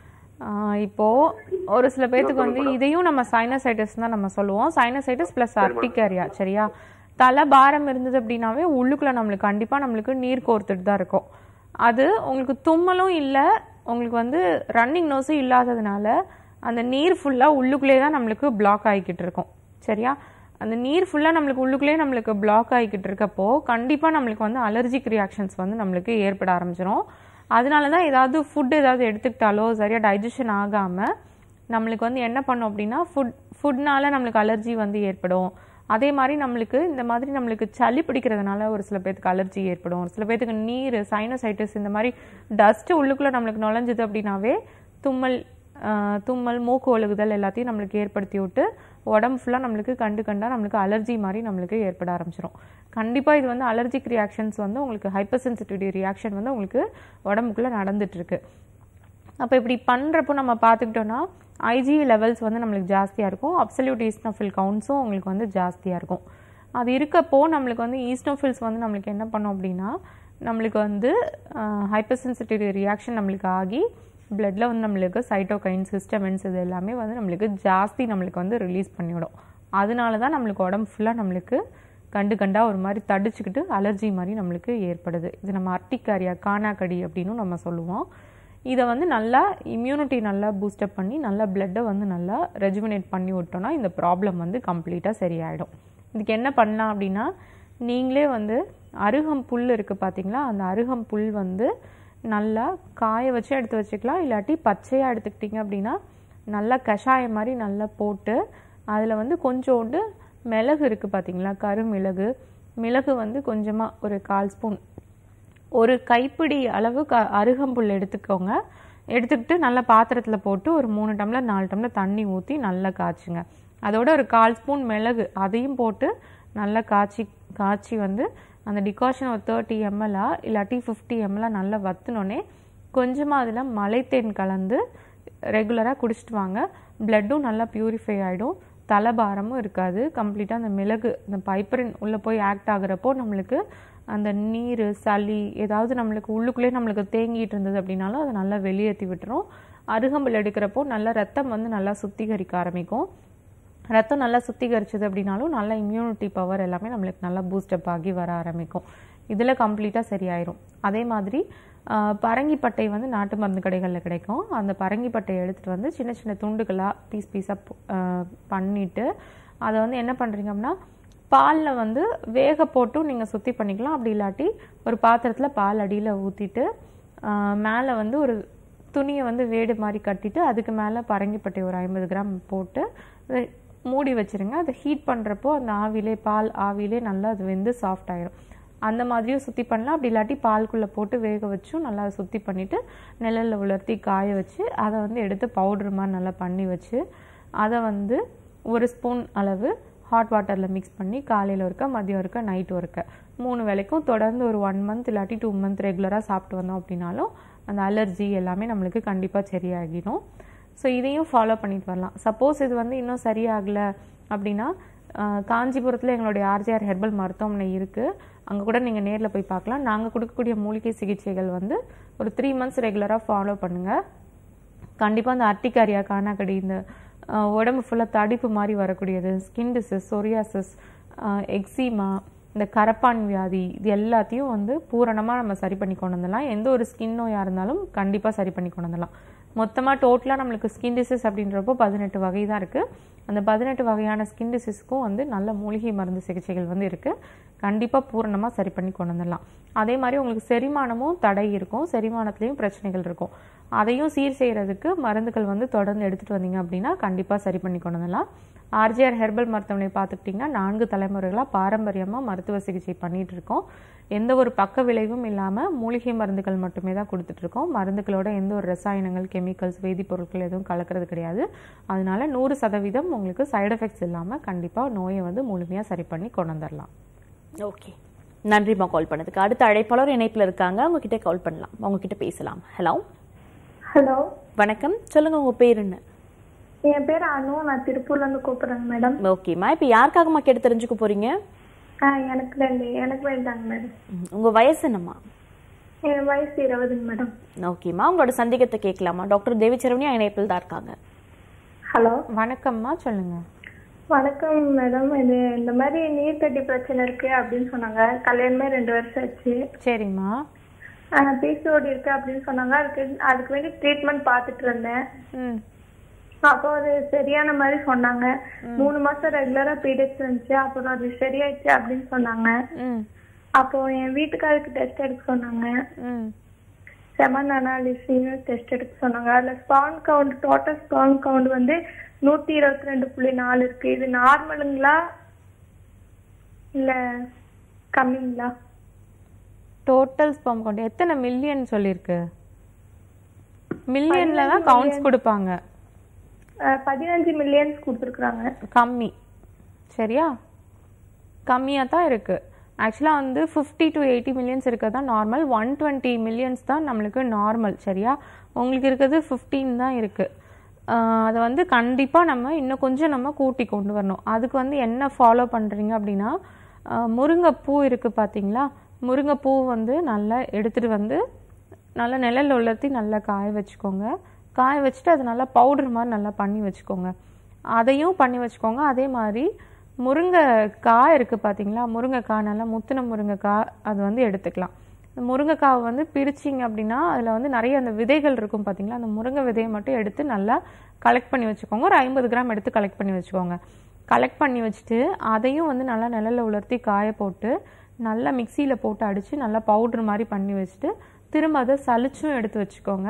இப்போ ஒரு சில பேர்த்துக்கு வந்து இதையும் நம்ம சைனசைட்டிஸ் தான் நம்ம சொல்லுவோம் சைனசைட்டிஸ் பிளஸ் அர்டிகேரியா சரியா தலை பாரம் இருந்தது அப்படின்னாவே உள்ளுக்குள்ள நம்மளுக்கு கண்டிப்பா நம்மளுக்கு நீர் கோர்த்துட்டு தான் இருக்கும் அது உங்களுக்கு தும்மலும் இல்லை உங்களுக்கு வந்து ரன்னிங் நோஸும் இல்லாததுனால அந்த நீர் ஃபுல்லாக உள்ளுக்குள்ளே தான் நம்மளுக்கு பிளாக் ஆகிக்கிட்டு இருக்கும் சரியா அந்த நீர் ஃபுல்லாக நம்மளுக்கு உள்ளுக்குள்ளேயே நம்மளுக்கு பிளாக் ஆகிக்கிட்டு இருக்கப்போ கண்டிப்பாக நம்மளுக்கு வந்து அலர்ஜிக் ரியாக்ஷன்ஸ் வந்து நம்மளுக்கு ஏற்பட ஆரம்பிச்சிடும் அதனால தான் ஏதாவது ஃபுட் ஏதாவது எடுத்துக்கிட்டாலோ சரியாக டைஜஷன் ஆகாமல் நம்மளுக்கு வந்து என்ன பண்ணும் அப்படின்னா ஃபுட் ஃபுட்னால நம்மளுக்கு அலர்ஜி வந்து ஏற்படும் அதே மாதிரி நம்மளுக்கு இந்த மாதிரி நம்மளுக்கு சளி பிடிக்கிறதுனால ஒரு சில பேர்த்துக்கு அலர்ஜி ஏற்படும் ஒரு சில பேர்த்துக்கு நீர் சைனசைட்டிஸ் இந்த மாதிரி டஸ்ட் உள்ளுக்குள்ளே நம்மளுக்கு நுழைஞ்சது அப்படின்னாவே தும்மல் ஆஹ், தும்மல் மூக்கு ஒழுகுதல் எல்லாத்தையும் நம்மளுக்கு ஏற்படுத்தி விட்டு உடம்பு ஃபுல்லாக நம்மளுக்கு கண்டு கண்டா நம்மளுக்கு அலர்ஜி மாதிரி நம்மளுக்கு ஏற்பட ஆரம்பிச்சிடும் கண்டிப்பாக இது வந்து அலர்ஜிக் ரியாக்ஷன்ஸ் வந்து உங்களுக்கு ஹைப்பர் சென்சிட்டிவிட்டி ரியாக்ஷன் வந்து உங்களுக்கு உடம்புக்குள்ளே நடந்துட்டு இருக்கு அப்போ இப்படி பண்ணுறப்போ நம்ம பார்த்துக்கிட்டோன்னா ஐஜி லெவல்ஸ் வந்து நம்மளுக்கு ஜாஸ்தியாக இருக்கும் அப்சல்யூட் ஈஸ்னோஃபில் கவுண்ட்ஸும் உங்களுக்கு வந்து ஜாஸ்தியாக இருக்கும் அது இருக்கப்போ நம்மளுக்கு வந்து ஈஸ்னோஃபில்ஸ் வந்து நம்மளுக்கு என்ன பண்ணும் அப்படின்னா நம்மளுக்கு வந்து ஹைப்பர் சென்சிட்டிவ் ரியாக்ஷன் நம்மளுக்கு ஆகி பிளட்டில் வந்து நம்மளுக்கு சைட்டோகைன்ஸ் ஹிஸ்டமின்ஸ் இது எல்லாமே வந்து நம்மளுக்கு ஜாஸ்தி நம்மளுக்கு வந்து ரிலீஸ் பண்ணிவிடும் அதனால தான் நம்மளுக்கு உடம்பு ஃபுல்லாக நம்மளுக்கு கண்டு கண்டா ஒரு மாதிரி தடிச்சுக்கிட்டு அலர்ஜி மாதிரி நம்மளுக்கு ஏற்படுது இது நம்ம அர்டிகாரியா கானாக்கடி அப்படின்னு நம்ம சொல்லுவோம் இதை வந்து நல்லா இம்யூனிட்டி நல்லா பூஸ்டப் பண்ணி நல்லா பிளட்டை வந்து நல்லா ரெஜுமினேட் பண்ணி விட்டோம்னா இந்த ப்ராப்ளம் வந்து கம்ப்ளீட்டாக சரியாயிடும் இதுக்கு என்ன பண்ணலாம் அப்படின்னா நீங்களே வந்து அருகம் புல் இருக்குது பார்த்தீங்களா அந்த அருகம் புல் வந்து நல்லா காய வச்சு எடுத்து வச்சுக்கலாம் இல்லாட்டி பச்சையாக எடுத்துக்கிட்டிங்க அப்படின்னா நல்லா கஷாயம் மாதிரி நல்லா போட்டு அதில் வந்து கொஞ்சோண்டு மிளகு இருக்குது பார்த்தீங்களா கருமிளகு மிளகு வந்து கொஞ்சமாக ஒரு கால் ஸ்பூன் ஒரு கைப்பிடி அளவு க அருகம்புல் எடுத்துக்கோங்க எடுத்துக்கிட்டு நல்லா பாத்திரத்தில் போட்டு ஒரு மூணு டம்ளர் நாலு டம்ளர் தண்ணி ஊற்றி நல்லா காய்ச்சுங்க அதோட ஒரு கால் ஸ்பூன் மிளகு அதையும் போட்டு நல்லா காய்ச்சி காய்ச்சி வந்து அந்த டிகாஷன் ஒரு தேர்ட்டி எம்எல்லா இல்லாட்டி ஃபிஃப்டி எம்எல்லா நல்லா வத்துனோடனே கொஞ்சமாக அதில் மலைத்தேன் கலந்து ரெகுலராக குடிச்சிட்டு வாங்க பிளட்டும் நல்லா பியூரிஃபை ஆகிடும் தலைபாரமும் இருக்காது கம்ப்ளீட்டாக அந்த மிளகு அந்த பைப்பரின் உள்ளே போய் ஆக்ட் ஆகுறப்போ நம்மளுக்கு அந்த நீர் சளி ஏதாவது நம்மளுக்கு உள்ளுக்குள்ளே நம்மளுக்கு தேங்கிட்டு இருந்தது அப்படின்னாலும் அதை நல்லா வெளியேற்றி விட்டுரும் அருகம்புல் எடுக்கிறப்போ நல்லா ரத்தம் வந்து நல்லா சுத்திகரிக்க ஆரம்பிக்கும் ரத்தம் நல்லா சுத்திகரிச்சது அப்படின்னாலும் நல்ல இம்யூனிட்டி பவர் எல்லாமே நம்மளுக்கு நல்லா பூஸ்டப் ஆகி வர ஆரம்பிக்கும் இதில் கம்ப்ளீட்டாக சரியாயிரும் அதே மாதிரி ஆஹ், பரங்கிப்பட்டை வந்து நாட்டு மருந்து கடைகளில் கிடைக்கும் அந்த பரங்கிப்பட்டையை எடுத்துகிட்டு வந்து சின்ன சின்ன துண்டுகளாக பீஸ் பீஸாக பண்ணிவிட்டு அதை வந்து என்ன பண்ணுறீங்க அப்படின்னா பாலில் வந்து வேக போட்டும் நீங்கள் சுத்தி பண்ணிக்கலாம் அப்படி இல்லாட்டி ஒரு பாத்திரத்தில் பால் அடியில் ஊற்றிட்டு மேலே வந்து ஒரு துணியை வந்து வேடு மாதிரி கட்டிட்டு அதுக்கு மேலே பரங்கிப்பட்டை ஒரு ஐம்பது கிராம் போட்டு அதை மூடி வச்சிருங்க அதை ஹீட் பண்ணுறப்போ அந்த ஆவிலே பால் ஆவிலே நல்லா அது வெந்து சாஃப்ட் ஆயிரும் அந்த மாதிரியும் சுத்தி பண்ணலாம் அப்படி இல்லாட்டி பால்குள்ள போட்டு வேக வச்சும் நல்லா சுத்தி பண்ணிட்டு நிழல்ல உலர்த்தி காய வச்சு அதை வந்து எடுத்து பவுடர் மாதிரி நல்லா பண்ணி வச்சு அதை வந்து ஒரு ஸ்பூன் அளவு ஹாட் வாட்டரில் மிக்ஸ் பண்ணி காலையில் ஒருக்க மதியம் ஒருக்க நைட் ஒருக்க மூணு வேளைக்கும் தொடர்ந்து ஒரு ஒன் மந்த் இல்லாட்டி டூ மந்த் ரெகுலராக சாப்பிட்டு வந்தோம் அப்படின்னாலும் அந்த அலர்ஜி எல்லாமே நம்மளுக்கு கண்டிப்பாக சரியாகிடும் ஸோ இதையும் ஃபாலோ பண்ணிட்டு வரலாம் சப்போஸ் இது வந்து இன்னும் சரியாகலை அப்படின்னா ஆஹ், காஞ்சிபுரத்தில் எங்களுடைய ஆர்ஜிஆர் ஹெர்பல் மருத்துவமனை இருக்குது அங்கே கூட நீங்கள் நேரில் போய் பார்க்கலாம் நாங்கள் கொடுக்கக்கூடிய மூலிகை சிகிச்சைகள் வந்து ஒரு த்ரீ மந்த்ஸ் ரெகுலராக ஃபாலோ பண்ணுங்கள் கண்டிப்பாக இந்த அர்டிகாரியா கானாக்கடி இந்த அஹ், உடம்பு ஃபுல்லாக தடிப்பு மாதிரி வரக்கூடியது ஸ்கின் டிசீஸ் சொரியாசிஸ் எக்ஸிமா இந்த கரப்பான் வியாதி இது எல்லாத்தையும் வந்து பூரணமாக நம்ம சரி பண்ணி கொண்டு வந்துடலாம் எந்த ஒரு ஸ்கின் நோயாக இருந்தாலும் கண்டிப்பாக சரி பண்ணி கொண்டு வந்துடலாம் மொத்தமாக டோட்டலாக நம்மளுக்கு ஸ்கின் டிசீஸ் அப்படின்றப்போ பதினெட்டு வகை தான் இருக்குது அந்த பதினெட்டு வகையான ஸ்கின் டிசீஸ்க்கும் வந்து நல்ல மூலிகை மருந்து சிகிச்சைகள் வந்து இருக்குது கண்டிப்பாக பூரணமாக சரி பண்ணி கொண்டு வந்துடலாம் அதே மாதிரி உங்களுக்கு செரிமானமும் தடை இருக்கும் செரிமானத்துலேயும் பிரச்சனைகள் இருக்கும் அதையும் சீர் செய்கிறதுக்கு மருந்துகள் வந்து தொடர்ந்து எடுத்துகிட்டு வந்தீங்க அப்படின்னா கண்டிப்பாக சரி பண்ணி கொண்டு வந்துடலாம் ஆர்ஜிஆர் ஹெர்பல் மருத்துவமனை பார்த்துக்கிட்டிங்கன்னா நான்கு தலைமுறைகளாக பாரம்பரியமாக மருத்துவ சிகிச்சை பண்ணிட்டு இருக்கோம் எந்த ஒரு பக்க விளைவும் இல்லாமல் மூலிகை மருந்துகள் மட்டுமே தான் கொடுத்துட்ருக்கோம் மருந்துகளோட எந்த ஒரு ரசாயனங்கள் கெமிக்கல்ஸ் வேதிப்பொருட்கள் எதுவும் கலக்கிறது கிடையாது அதனால நூறு சதவீதம் உங்களுக்கு சைடு எஃபெக்ட்ஸ் இல்லாமல் கண்டிப்பாக நோயை வந்து முழுமையாக சரி பண்ணி கொண்டு வந்துடலாம் ஓகே நன்றிம்மா கால் பண்ணதுக்கு அடுத்த அழைப்பாளர் இணைப்பில் இருக்காங்க அவங்க கிட்ட கால் பண்ணலாம் அவங்க கிட்ட பேசலாம் ஹலோ ஹலோ வணக்கம் சொல்லுங்க உங்க பேர் என்ன என் பேர் அனு நான் திருப்பூர்ல இருந்து கூப்பிடுறேங்க மேடம் ஓகேம்மா இப்போ யாருக்காகம்மா கேட்டு தெரிஞ்சுக்க போறீங்க ஆ எனக்கு ரெண்டு எனக்கு வேண்டாங்க மேடம் ம், உங்க வயசு என்னம்மா என் வயசு இருபதுங்க மேடம் ஓகேம்மா உங்களோட சந்தேகத்தை கேட்கலாமா டாக்டர் தேவிச்சரவணி இணைப்பில் தான் இருக்காங்க ஹலோ வணக்கம்மா சொல்லுங்க வணக்கம் மேடம் இது இந்த மாதிரி நீர் கட்டி பிரச்சனை இருக்கு அப்படின்னு சொன்னாங்க கல்யாணமே ரெண்டு வருஷம் ஆச்சு சரிம்மா பிசிஓடி இருக்கு அப்படின்னு சொன்னாங்க அதுக்கு அதுக்கு வேண்டி ட்ரீட்மெண்ட் பார்த்துட்டு இருந்தேன் ம் அப்போ அது சரியான மாதிரி சொன்னாங்க மூணு மாசம் ரெகுலரா பீரியட்ஸ் இருந்துச்சு அப்புறம் அது சரியாயிடுச்சு அப்படின்னு சொன்னாங்க ம் அப்போ என் வீட்டுக்காருக்கு டெஸ்ட் எடுக்க சொன்னாங்க ம் செமன் அனாலிசிஸ் டெஸ்ட் எடுக்க சொன்னாங்க அதுல sperm count total sperm count வந்து நூத்தி இருபத்தி ரெண்டு புள்ளி நாலு இருக்கு இது நார்மலுங்களா இல்ல கம்மிங்களா டோட்டல் ஸ்பம் கவுண்ட் எத்தனை மில்லியன் சொல்லியிருக்கு மில்லியன்ல தான் கவுண்ட்ஸ் கொடுப்பாங்க அஹ், பதினஞ்சு மில்லியன்ஸ் கொடுத்துருக்குறாங்க கம்மி சரியா கம்மியாக தான் இருக்குது ஆக்சுவலாக வந்து ஃபிஃப்டி டு எயிட்டி மில்லியன்ஸ் இருக்கிறது தான் நார்மல் ஒன் டுவெண்ட்டி மில்லியன்ஸ் தான் நம்மளுக்கு நார்மல் சரியா உங்களுக்கு இருக்கிறது ஃபிஃப்டீன் தான் இருக்குது அதை வந்து கண்டிப்பாக நம்ம இன்னும் கொஞ்சம் நம்ம கூட்டி கொண்டு வரணும் அதுக்கு வந்து என்ன ஃபாலோ பண்ணுறீங்க அப்படின்னா ஆஹ் முருங்கைப்பூ இருக்குது பார்த்தீங்களா முருங்கைப்பூ வந்து நல்லா எடுத்துகிட்டு வந்து நல்லா நிழல்ல உலர்த்தி நல்லா காய வச்சுக்கோங்க காய வச்சுட்டு அது நல்லா பவுடர் மாதிரி நல்லா பண்ணி வச்சுக்கோங்க அதையும் பண்ணி வச்சுக்கோங்க அதே மாதிரி முருங்கைக்காய் இருக்குது பார்த்தீங்களா முருங்கைக்காய் நல்லா முத்தின முருங்கைக்காய் அது வந்து எடுத்துக்கலாம் இந்த முருங்கைக்காவை வந்து பிரிச்சிங்க அப்படின்னா அதில் வந்து நிறைய அந்த விதைகள் இருக்கும் பார்த்தீங்களா அந்த முருங்கை விதையை மட்டும் எடுத்து நல்லா கலெக்ட் பண்ணி வச்சுக்கோங்க ஒரு ஐம்பது கிராம் எடுத்து கலெக்ட் பண்ணி வச்சுக்கோங்க கலெக்ட் பண்ணி வச்சுட்டு அதையும் வந்து நல்லா நிழல்ல உலர்த்தி காய போட்டு நல்லா மிக்சியில் போட்டு அடித்து நல்லா பவுடர் மாதிரி பண்ணி வச்சுட்டு திரும்ப அதை சலிச்சும் எடுத்து வச்சுக்கோங்க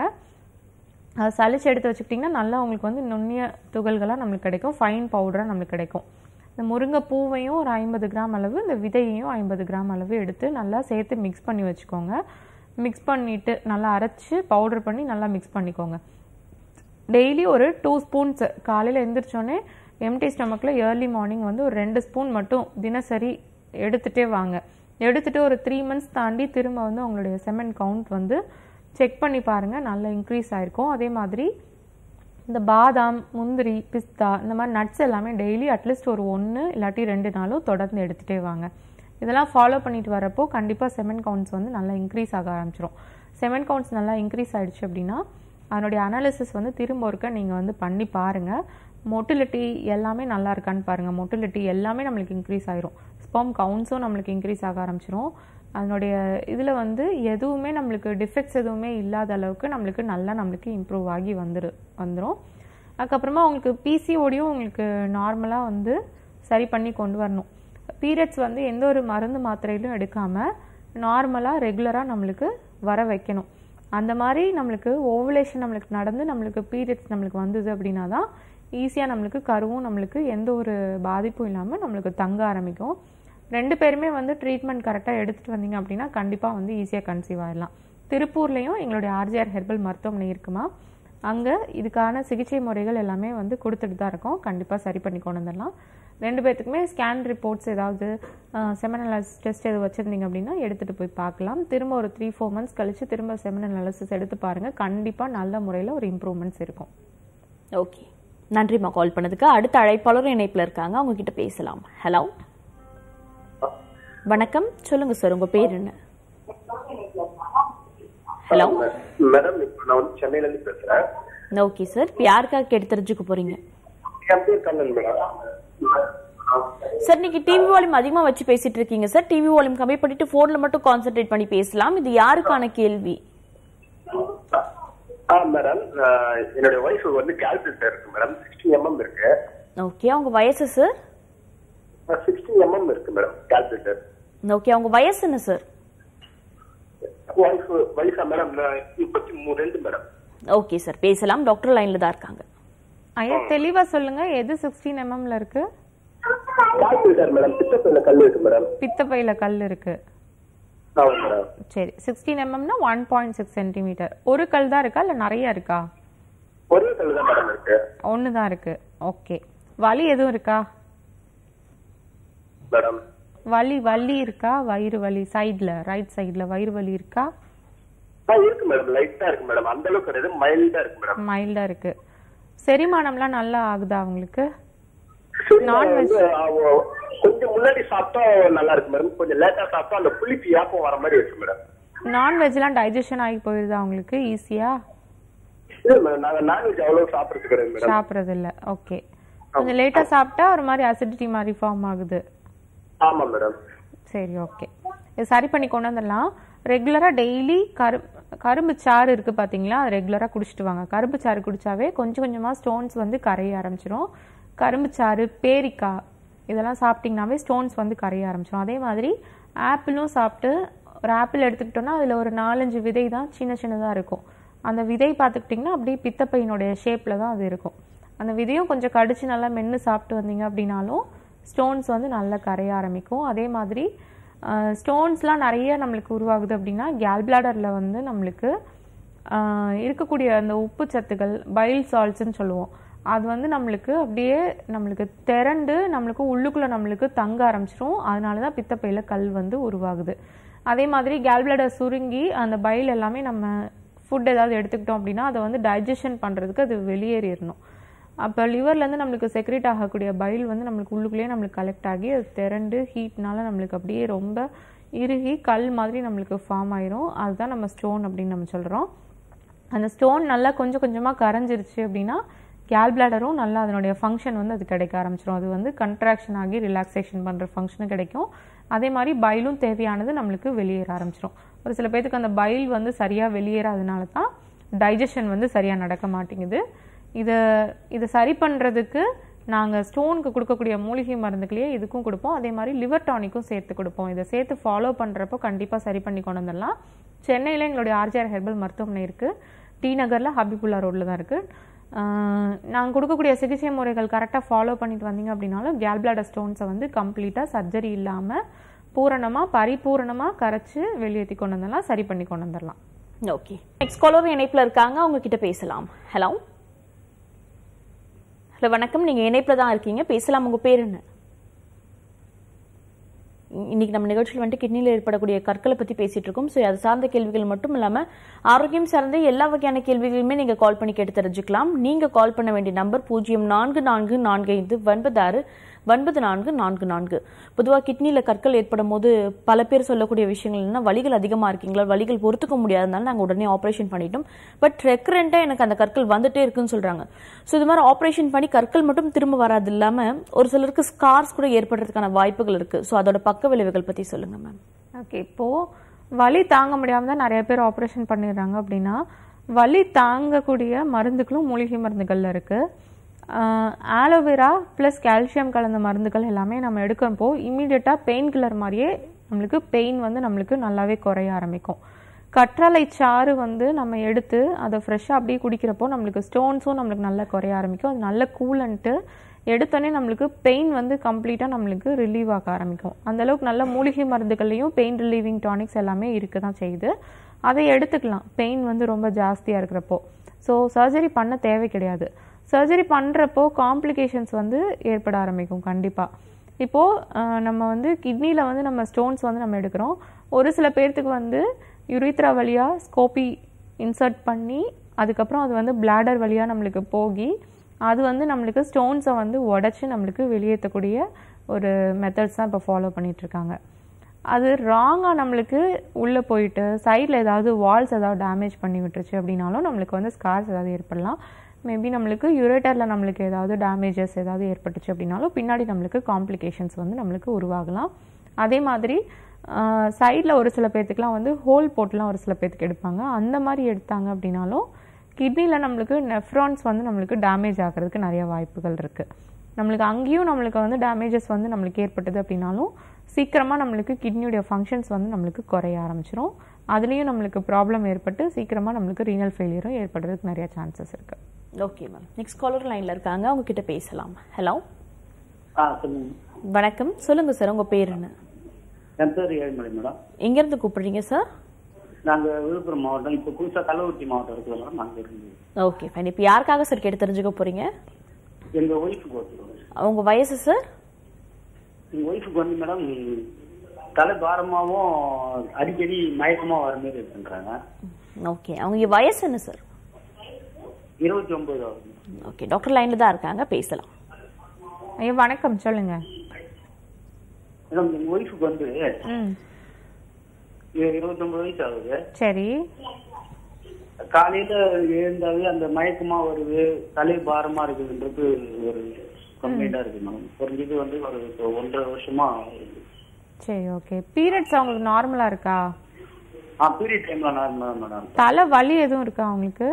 அதை சலிச்சு எடுத்து வச்சுக்கிட்டிங்கன்னா நல்லா உங்களுக்கு வந்து நுண்ணிய துகள்களாக நம்மளுக்கு கிடைக்கும் ஃபைன் பவுடராக நம்மளுக்கு கிடைக்கும் இந்த முருங்கை பூவையும் ஒரு ஐம்பது கிராம் அளவு இந்த விதையையும் ஐம்பது கிராம் அளவு எடுத்து நல்லா சேர்த்து மிக்ஸ் பண்ணி வச்சுக்கோங்க மிக்ஸ் பண்ணிவிட்டு நல்லா அரைச்சி பவுடர் பண்ணி நல்லா மிக்ஸ் பண்ணிக்கோங்க டெய்லி ஒரு டூ ஸ்பூன்ஸ் காலையில் எந்திரிச்சோன்னே எம்டி ஸ்டமக்கில் ஏர்லி மார்னிங் வந்து ஒரு ரெண்டு ஸ்பூன் மட்டும் தினசரி எடுத்துகிட்டே வாங்க எடுத்துகிட்டு ஒரு த்ரீ மந்த்ஸ் தாண்டி திரும்ப வந்து உங்களுடைய செமன் கவுண்ட் வந்து செக் பண்ணி பாருங்கள் நல்லா இன்க்ரீஸ் ஆயிருக்கும் அதே மாதிரி இந்த பாதாம் முந்திரி பிஸ்தா இந்த மாதிரி நட்ஸ் எல்லாமே டெய்லி அட்லீஸ்ட் ஒரு ஒன்று இல்லாட்டி ரெண்டு நாளும் தொடர்ந்து எடுத்துகிட்டே வாங்க இதெல்லாம் ஃபாலோ பண்ணிட்டு வரப்போ கண்டிப்பாக செமன் கவுண்ட்ஸ் வந்து நல்லா இன்க்ரீஸ் ஆக ஆரம்பிச்சிரும் செமன் கவுண்ட்ஸ் நல்லா இன்க்ரீஸ் ஆயிடுச்சு அப்படின்னா அதனுடைய அனாலிசிஸ் வந்து திரும்ப ஒருக்க நீங்கள் வந்து பண்ணி பாருங்கள் மொட்டிலிட்டி எல்லாமே நல்லா இருக்கான்னு பாருங்கள் மொட்டிலிட்டி எல்லாமே நம்மளுக்கு இன்க்ரீஸ் ஆயிரும் ஸ்பம் கவுண்ட்ஸும் நம்மளுக்கு இன்க்ரீஸ் ஆக ஆரம்பிச்சிரும் அதனுடைய இதில் வந்து எதுவுமே நம்மளுக்கு டிஃபெக்ட்ஸ் எதுவுமே இல்லாத அளவுக்கு நம்மளுக்கு நல்லா நம்மளுக்கு இம்ப்ரூவ் ஆகி வந்துரு வந்துடும் அதுக்கப்புறமா உங்களுக்கு பிசிஓடியும் உங்களுக்கு நார்மலாக வந்து சரி பண்ணி கொண்டு வரணும் பீரியட்ஸ் வந்து எந்த ஒரு மருந்து மாத்திரையிலும் எடுக்காமல் நார்மலாக ரெகுலராக நம்மளுக்கு வர வைக்கணும் அந்த மாதிரி நம்மளுக்கு ஓவுலேஷன் நம்மளுக்கு நடந்து நம்மளுக்கு பீரியட்ஸ் நம்மளுக்கு வந்தது அப்படின்னா தான் ஈஸியாக நம்மளுக்கு கருவும் நம்மளுக்கு எந்த ஒரு பாதிப்பும் இல்லாமல் நம்மளுக்கு தங்க ஆரம்பிக்கும் ரெண்டு பேருமே வந்து ட்ரீட்மெண்ட் கரெக்டாக எடுத்துகிட்டு வந்தீங்க அப்படின்னா கண்டிப்பாக வந்து ஈஸியாக கன்சீவ் ஆயிடலாம் திருப்பூர்லேயும் எங்களுடைய ஆர்ஜிஆர் ஹெர்பல் மருத்துவமனை இருக்குமா அங்கே இதுக்கான சிகிச்சை முறைகள் எல்லாமே வந்து கொடுத்துட்டு தான் இருக்கோம் கண்டிப்பாக சரி பண்ணி கொண்டு வந்துடலாம் ரெண்டு பேர்த்துக்குமே ஸ்கேன் ரிப்போர்ட்ஸ் ஏதாவது செமனலாஸ் டெஸ்ட் எது வச்சுருந்தீங்க அப்படின்னா எடுத்துகிட்டு போய் பார்க்கலாம் திரும்ப ஒரு த்ரீ ஃபோர் மந்த்ஸ் கழிச்சு திரும்ப செமனல் அனாலிசிஸ் எடுத்து பாருங்கள் கண்டிப்பாக நல்ல முறையில் ஒரு இம்ப்ரூவ்மெண்ட்ஸ் இருக்கும் ஓகே நன்றிம்மா கால் பண்ணதுக்கு அடுத்த அழைப்பாளரும் இணைப்புல இருக்காங்க அவங்க கிட்ட பேசலாம் ஹலோ வணக்கம் சொல்லுங்க சார் உங்க பேர் என்ன ஹலோ மேடம் இப்ப நான் வந்து சென்னையில இருந்து பேசுறேன் ஓகே சார் இப்போ யாருக்காக கேட்டு தெரிஞ்சுக்க போறீங்க என் பேர் கண்ணன் மேடம் சார் நீங்க டிவி வால்யூம் அதிகமா வச்சு பேசிட்டு இருக்கீங்க சார் டிவி வால்யூம் கம்மி பண்ணிட்டு போன்ல மட்டும் கான்சென்ட்ரேட் பண்ணி பேசலாம் இது யாருக்கான கேள்வி ஆ மேடம் என்னுடைய ஒய்ஃப் வந்து கால்குலேட்டர் இருக்கு மேடம் சிக்ஸ்டி எம்எம் இருக்கு ஓகே அவங்க வயசு சார் சிக்ஸ்டி எம்எம் இருக்கு மேடம் கால்குலேட்டர் ஓகே அவங்க வயசு என்ன சார் ஒய்ஃப் வயசா மேடம் முப்பத்தி மூணு ரெண்டு மேடம் ஓகே சார் பேசலாம் டாக்டர் லைன்ல தான் இருக்காங்க ஐயா தெளிவாக சொல்லுங்கள் எது சிக்ஸ்டீன் எம்எம்ல இருக்குது கால்குலேட்டர் மேடம் பித்தப்பையில கல் இருக்கு மேடம் பித்தப்பையில் கல் இருக்குது ஆமா மேடம் சரி சிக்ஸ்டீன் எம்எம்னா ஒன் பாயிண்ட் சிக்ஸ் சென்டிமீட்டர் ஒரு கல் தான் இருக்கா இல்லை நிறைய இருக்கா ஒரே கல் தான் மேடம் இருக்கு ஒன்று தான் இருக்கு ஓகே வலி எதுவும் இருக்கா மேடம் வலி வலி இருக்கா வயிறு வலி சைடில் ரைட் சைடில் வயிறு வலி இருக்கா ஆ இருக்கு மேடம் லைட்டா இருக்கு மேடம் அந்த அளவுக்கு கிடையாது மைல்டா இருக்கு மேடம் மைல்டாக இருக்கு செரிமானம்லாம் நல்லா ஆகுதா அவங்களுக்கு Non-veg கொஞ்சம் முன்னாடி சாப்பிட்டா நல்லா இருக்கு மேடம் கொஞ்சம் லேட்டா சாப்பிட்டா அந்த புளிப்பு யாப்பம் வர மாதிரி இருக்கு மேடம் நான்வெஜ்லாம் டைஜஷன் ஆகி போயிருதா அவங்களுக்கு ஈஸியாக இல்ல மேடம் நாங்க நான்வெஜ் அவ்வளவு சாப்பிடுறது கிடையாது மேடம் சாப்பிட்றது இல்லை ஓகே கொஞ்சம் லேட்டாக சாப்பிட்டா ஒரு மாதிரி அசிடிட்டி மாதிரி ஃபார்ம் ஆகுது ஆமா மேடம் சரி ஓகே இது சரி பண்ணி கொண்டு வந்துடலாம் ரெகுலராக டெய்லி கரு கரும்பு சாறு இருக்குது பார்த்தீங்களா அது ரெகுலராக குடிச்சிட்டு வாங்க கரும்பு சாறு குடிச்சாவே கொஞ்சம் கொஞ்சமாக ஸ்டோன்ஸ் வந்து கரைய ஆரம்பிச்சிரும் கரும்பு சாறு பேரிக்காய் இதெல்லாம் சாப்பிட்டிங்கனாவே ஸ்டோன்ஸ் வந்து கரைய ஆரம்பிச்சிடும் அதே மாதிரி ஆப்பிளும் சாப்பிட்டு ஒரு ஆப்பிள் எடுத்துக்கிட்டோம்னா அதில் ஒரு நாலஞ்சு விதை தான் சின்ன சின்னதாக இருக்கும் அந்த விதை பார்த்துக்கிட்டிங்கன்னா அப்படியே பித்தப்பையினுடைய ஷேப்பில் தான் அது இருக்கும் அந்த விதையும் கொஞ்சம் கடிச்சு நல்லா மென்று சாப்பிட்டு வந்தீங்க அப்படின்னாலும் ஸ்டோன்ஸ் வந்து நல்லா கரைய ஆரம்பிக்கும் அதே மாதிரி ஸ்டோன்ஸ்லாம் நிறைய நம்மளுக்கு உருவாகுது அப்படின்னா கேல் பிளாடரில் வந்து நம்மளுக்கு ஆஹ், இருக்கக்கூடிய அந்த உப்பு சத்துக்கள் பைல் சால்ட்ஸ்ன்னு சொல்லுவோம் அது வந்து நம்மளுக்கு அப்படியே நம்மளுக்கு திரண்டு நம்மளுக்கு உள்ளுக்குள்ளே நம்மளுக்கு தங்க ஆரம்பிச்சிரும் அதனால தான் பித்தப்பையில் கல் வந்து உருவாகுது அதே மாதிரி கேல் பிளாடர் சுருங்கி அந்த பைல் எல்லாமே நம்ம ஃபுட் ஏதாவது எடுத்துக்கிட்டோம் அப்படின்னா அதை வந்து டைஜஷன் பண்ணுறதுக்கு அது வெளியேறிடணும் அப்போ லிவர்லேருந்து நம்மளுக்கு செக்ரேட் ஆகக்கூடிய பைல் வந்து நம்மளுக்கு உள்ளுக்குள்ளேயே நம்மளுக்கு கலெக்ட் ஆகி அது திரண்டு ஹீட்னால நம்மளுக்கு அப்படியே ரொம்ப இறுகி கல் மாதிரி நம்மளுக்கு ஃபார்ம் ஆயிரும் அதுதான் நம்ம ஸ்டோன் அப்படின்னு நம்ம சொல்கிறோம் அந்த ஸ்டோன் நல்லா கொஞ்சம் கொஞ்சமாக கரைஞ்சிருச்சு அப்படின்னா கேல் பிளாடரும் நல்லா அதனுடைய ஃபங்க்ஷன் வந்து அது கிடைக்க ஆரம்பிச்சிடும் அது வந்து கன்ட்ராக்ஷன் ஆகி ரிலாக்ஸேஷன் பண்ணுற ஃபங்க்ஷனும் கிடைக்கும் அதே மாதிரி பைலும் தேவையானது நம்மளுக்கு வெளியேற ஆரம்பிச்சிடும் ஒரு சில பேர்த்துக்கு அந்த பைல் வந்து சரியாக வெளியேறாதனால தான் டைஜஷன் வந்து சரியாக நடக்க மாட்டேங்குது இதை இதை சரி பண்ணுறதுக்கு நாங்கள் ஸ்டோனுக்கு கொடுக்கக்கூடிய மூலிகை மருந்துகளையே இதுக்கும் கொடுப்போம் அதே மாதிரி லிவர் டானிக்கும் சேர்த்து கொடுப்போம் இதை சேர்த்து ஃபாலோ பண்ணுறப்போ கண்டிப்பாக சரி பண்ணி கொண்டு வந்துடலாம் சென்னையில் எங்களுடைய ஆர்ஜிஆர் ஹெர்பல் மருத்துவமனை இருக்குது டி நகரில் ஹபிபுல்லா ரோட்டில் தான் இருக்குது நாங்கள் கொடுக்கக்கூடிய சிகிச்சை முறைகள் கரெக்டாக ஃபாலோ பண்ணிட்டு வந்தீங்க அப்படின்னாலும் கேல் பிளாடர் ஸ்டோன்ஸை வந்து கம்ப்ளீட்டாக சர்ஜரி இல்லாமல் பூரணமாக பரிபூரணமாக கரைச்சி வெளியேற்றி கொண்டு வந்துடலாம் சரி பண்ணி கொண்டு வந்துடலாம் ஓகே நெக்ஸ்ட் காலர் இணைப்புல இருக்காங்க அவங்க கிட்ட பேசலாம் ஹலோ ஹலோ வணக்கம் நீங்க இணைப்புல தான் இருக்கீங்க பேசலாம் உங்க பேர் என்ன இ- இன்னைக்கு நம்ம நிகழ்ச்சியில் வந்துட்டு கிட்னியில் ஏற்படக்கூடிய கற்களை பற்றி பேசிட்டு இருக்கோம் ஸோ அது சார்ந்த கேள்விகள் மட்டும் இல்லாமல் ஆரோக்கியம் சார்ந்த எல்லா வகையான கேள்விகளுமே நீங்கள் கால் பண்ணி கேட்டு தெரிஞ்சுக்கலாம் நீங்கள் கால் பண்ண வேண்டிய நம்பர் பூஜ்ஜியம் நான்கு நான்கு நான்கு ஐந்து ஒன்பது ஆறு ஒன்பது நான்கு நான்கு நான்கு பொதுவாக கிட்னியில் கற்கள் ஏற்படும் போது பல பேர் சொல்லக்கூடிய விஷயங்கள் என்ன வலிகள் அதிகமாக இருக்கீங்களா வலிகள் பொறுத்துக்க முடியாதனால நாங்கள் உடனே ஆப்ரேஷன் பண்ணிட்டோம் பட் ரெக்கரண்ட்டாக எனக்கு அந்த கற்கள் வந்துட்டே இருக்குன்னு சொல்கிறாங்க ஸோ இது மாதிரி ஆப்ரேஷன் பண்ணி கற்கள் மட்டும் திரும்ப வராது இல்லாமல் ஒரு சிலருக்கு ஸ்கார்ஸ் கூட ஏற்படுறதுக்கான வாய்ப்புகள் இருக்குது ஸோ அதோட பக்க விளைவுகள் பற்றி சொல்லுங்கள் மேம் ஓகே இப்போது வலி தாங்க முடியாமல் தான் நிறைய பேர் ஆப்ரேஷன் பண்ணிடுறாங்க அப்படின்னா வலி தாங்கக்கூடிய மருந்துகளும் மூலிகை மருந்துகள்ல இருக்குது ஆலோவேரா ப்ளஸ் கால்சியம் கலந்த மருந்துகள் எல்லாமே நம்ம எடுக்கிறப்போ இம்மீடியட்டாக பெயின் கில்லர் மாதிரியே நம்மளுக்கு பெயின் வந்து நம்மளுக்கு நல்லாவே குறைய ஆரம்பிக்கும் கற்றாழை சாறு வந்து நம்ம எடுத்து அதை ஃப்ரெஷ்ஷாக அப்படியே குடிக்கிறப்போ நம்மளுக்கு ஸ்டோன்ஸும் நம்மளுக்கு நல்லா குறைய ஆரம்பிக்கும் அது நல்ல கூலன்ட்டு எடுத்தோடனே நம்மளுக்கு பெயின் வந்து கம்ப்ளீட்டாக நம்மளுக்கு ரிலீவ் ஆக ஆரம்பிக்கும் அந்த அளவுக்கு நல்ல மூலிகை மருந்துகள்லையும் பெயின் ரிலீவிங் டானிக்ஸ் எல்லாமே இருக்க தான் செய்யுது அதை எடுத்துக்கலாம் பெயின் வந்து ரொம்ப ஜாஸ்தியாக இருக்கிறப்போ ஸோ சர்ஜரி பண்ண தேவை கிடையாது சர்ஜரி பண்ணுறப்போ காம்ப்ளிகேஷன்ஸ் வந்து ஏற்பட ஆரம்பிக்கும் கண்டிப்பாக இப்போது நம்ம வந்து கிட்னியில் வந்து நம்ம ஸ்டோன்ஸ் வந்து நம்ம எடுக்கிறோம் ஒரு சில பேர்த்துக்கு வந்து யுரித்ரா வழியாக ஸ்கோப்பி இன்சர்ட் பண்ணி அதுக்கப்புறம் அது வந்து பிளாடர் வழியாக நம்மளுக்கு போகி அது வந்து நம்மளுக்கு ஸ்டோன்ஸை வந்து உடச்சி நம்மளுக்கு வெளியேற்றக்கூடிய ஒரு மெத்தட்ஸ் தான் இப்போ ஃபாலோ பண்ணிகிட்ருக்காங்க அது ராங்காக நம்மளுக்கு உள்ளே போயிட்டு சைடில் ஏதாவது வால்ஸ் ஏதாவது டேமேஜ் பண்ணி விட்டுருச்சு அப்படின்னாலும் நம்மளுக்கு வந்து ஸ்கார்ஸ் ஏதாவது ஏற்படலாம் மேபி நம்மளுக்கு யுரேட்டரில் நம்மளுக்கு ஏதாவது டேமேஜஸ் ஏதாவது ஏற்பட்டுச்சு அப்படின்னாலும் பின்னாடி நம்மளுக்கு காம்ப்ளிகேஷன்ஸ் வந்து நம்மளுக்கு உருவாகலாம் அதே மாதிரி சைடில் ஒரு சில பேர்த்துக்குலாம் வந்து ஹோல் போட்டுலாம் ஒரு சில பேர்த்துக்கு எடுப்பாங்க அந்த மாதிரி எடுத்தாங்க அப்படின்னாலும் கிட்னியில் நம்மளுக்கு நெஃப்ரான்ஸ் வந்து நம்மளுக்கு டேமேஜ் ஆகிறதுக்கு நிறைய வாய்ப்புகள் இருக்குது நம்மளுக்கு அங்கேயும் நம்மளுக்கு வந்து டேமேஜஸ் வந்து நம்மளுக்கு ஏற்பட்டது அப்படின்னாலும் சீக்கிரமாக நம்மளுக்கு கிட்னியுடைய ஃபங்க்ஷன்ஸ் வந்து நம்மளுக்கு குறைய ஆரம்பிச்சிரும் அதுலேயும் நம்மளுக்கு ப்ராப்ளம் ஏற்பட்டு சீக்கிரமாக நம்மளுக்கு ரீனல் ஃபெயிலியரும் ஏற்படுறதுக்கு நிறைய சான்சஸ் இருக்குது ஓகே மேம் நெக்ஸ்ட் காலர் லைன்ல இருக்காங்க அவங்க கிட்ட பேசலாம் ஹலோ ஆ சொல்லுங்க வணக்கம் சொல்லுங்க சார் உங்க பேர் என்ன என் பேர் ஏழுமலை மேடம் எங்க இருந்து கூப்பிடுறீங்க சார் நாங்க விழுப்புரம் மாவட்டம் இப்போ புதுசா கள்ளக்குறிச்சி மாவட்டம் இருக்குது மேடம் நாங்க இருந்து ஓகே ஃபைன் இப்போ யாருக்காக சார் கேட்டு தெரிஞ்சுக்க போறீங்க எங்க ஒய்ஃபுக்கு ஒருத்தர் அவங்க வயசு சார் எங்க ஒய்ஃபுக்கு வந்து மேடம் தலை பாரமாவும் அடிக்கடி மயக்கமா வர மாதிரி இருக்குன்றாங்க ஓகே அவங்க வயசு என்ன சார் இருபத்தி ஒன்பது ஆகுது ஓகே டாக்டர் லைன்ல தான் இருக்காங்க பேசலாம் ஐயா வணக்கம் சொல்லுங்கள் மேடம் எங்க ஒய்ஃபுக்கு வந்து ம் இருபத்தி ஒன்பது வயசு ஆகுது சரி காலையில எழுந்தாவே அந்த மயக்கமா வருது தலை பாரமா இருக்குதுன்றது ஒரு கம்ப்ளைண்டா இருக்கு மேடம் குறைஞ்சது வந்து ஒரு இப்போ ஒன்றரை வருஷமா இருக்கு. சரி ஓகே பீரியட்ஸ் அவங்களுக்கு நார்மலாக இருக்கா ஆ பீரியட் டைம்ல நார்மலா மேடம் தலை வலி எதுவும் இருக்கா அவங்களுக்கு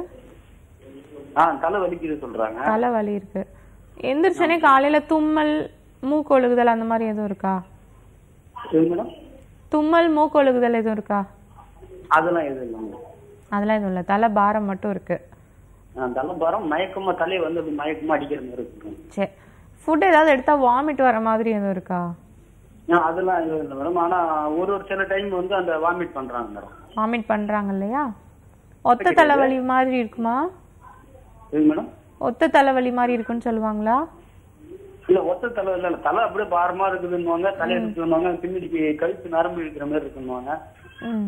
ஆ தலை வலிக்குது சொல்றாங்க தலை வலி இருக்கு எந்திரிச்சோடனே காலையில தும்மல் மூக்கொழுகுதல் அந்த மாதிரி எதுவும் இருக்கா சரி மேடம் தும்மல் மூக்கொழுகுதல் எதுவும் இருக்கா அதெல்லாம் எதுவும் இல்லை மேடம் அதெல்லாம் எதுவும் இல்லை தலை பாரம் மட்டும் இருக்கு ஆ, தலை பாரம் மயக்கமா தலையை வந்து அப்படி மயக்கமா அடிக்கிற மாதிரி இருக்கு சரி ஃபுட் ஏதாவது எடுத்தா வாமிட் வர மாதிரி எதுவும் இருக்கா ஆ, அதெல்லாம் எதுவும் இல்லை மேடம் ஆனா ஒரு ஒரு சில டைம் வந்து அந்த வாமிட் பண்றாங்க மேடம் வாமிட் பண்றாங்க இல்லையா ஒத்த தலைவலி மாதிரி இருக்குமா சரி மேடம் ஒத்த தலைவலி மாதிரி இருக்குன்னு சொல்லுவாங்களா இல்ல ஒத்த தலை இல்ல இல்ல, தலை அப்படியே பாரமா இருக்குதுன்னுவாங்க தலையை சுற்றுவாங்க பின்னாடி கழுத்து நரம்பு இழுக்கிற மாதிரி இருக்குன்னுவாங்க ம்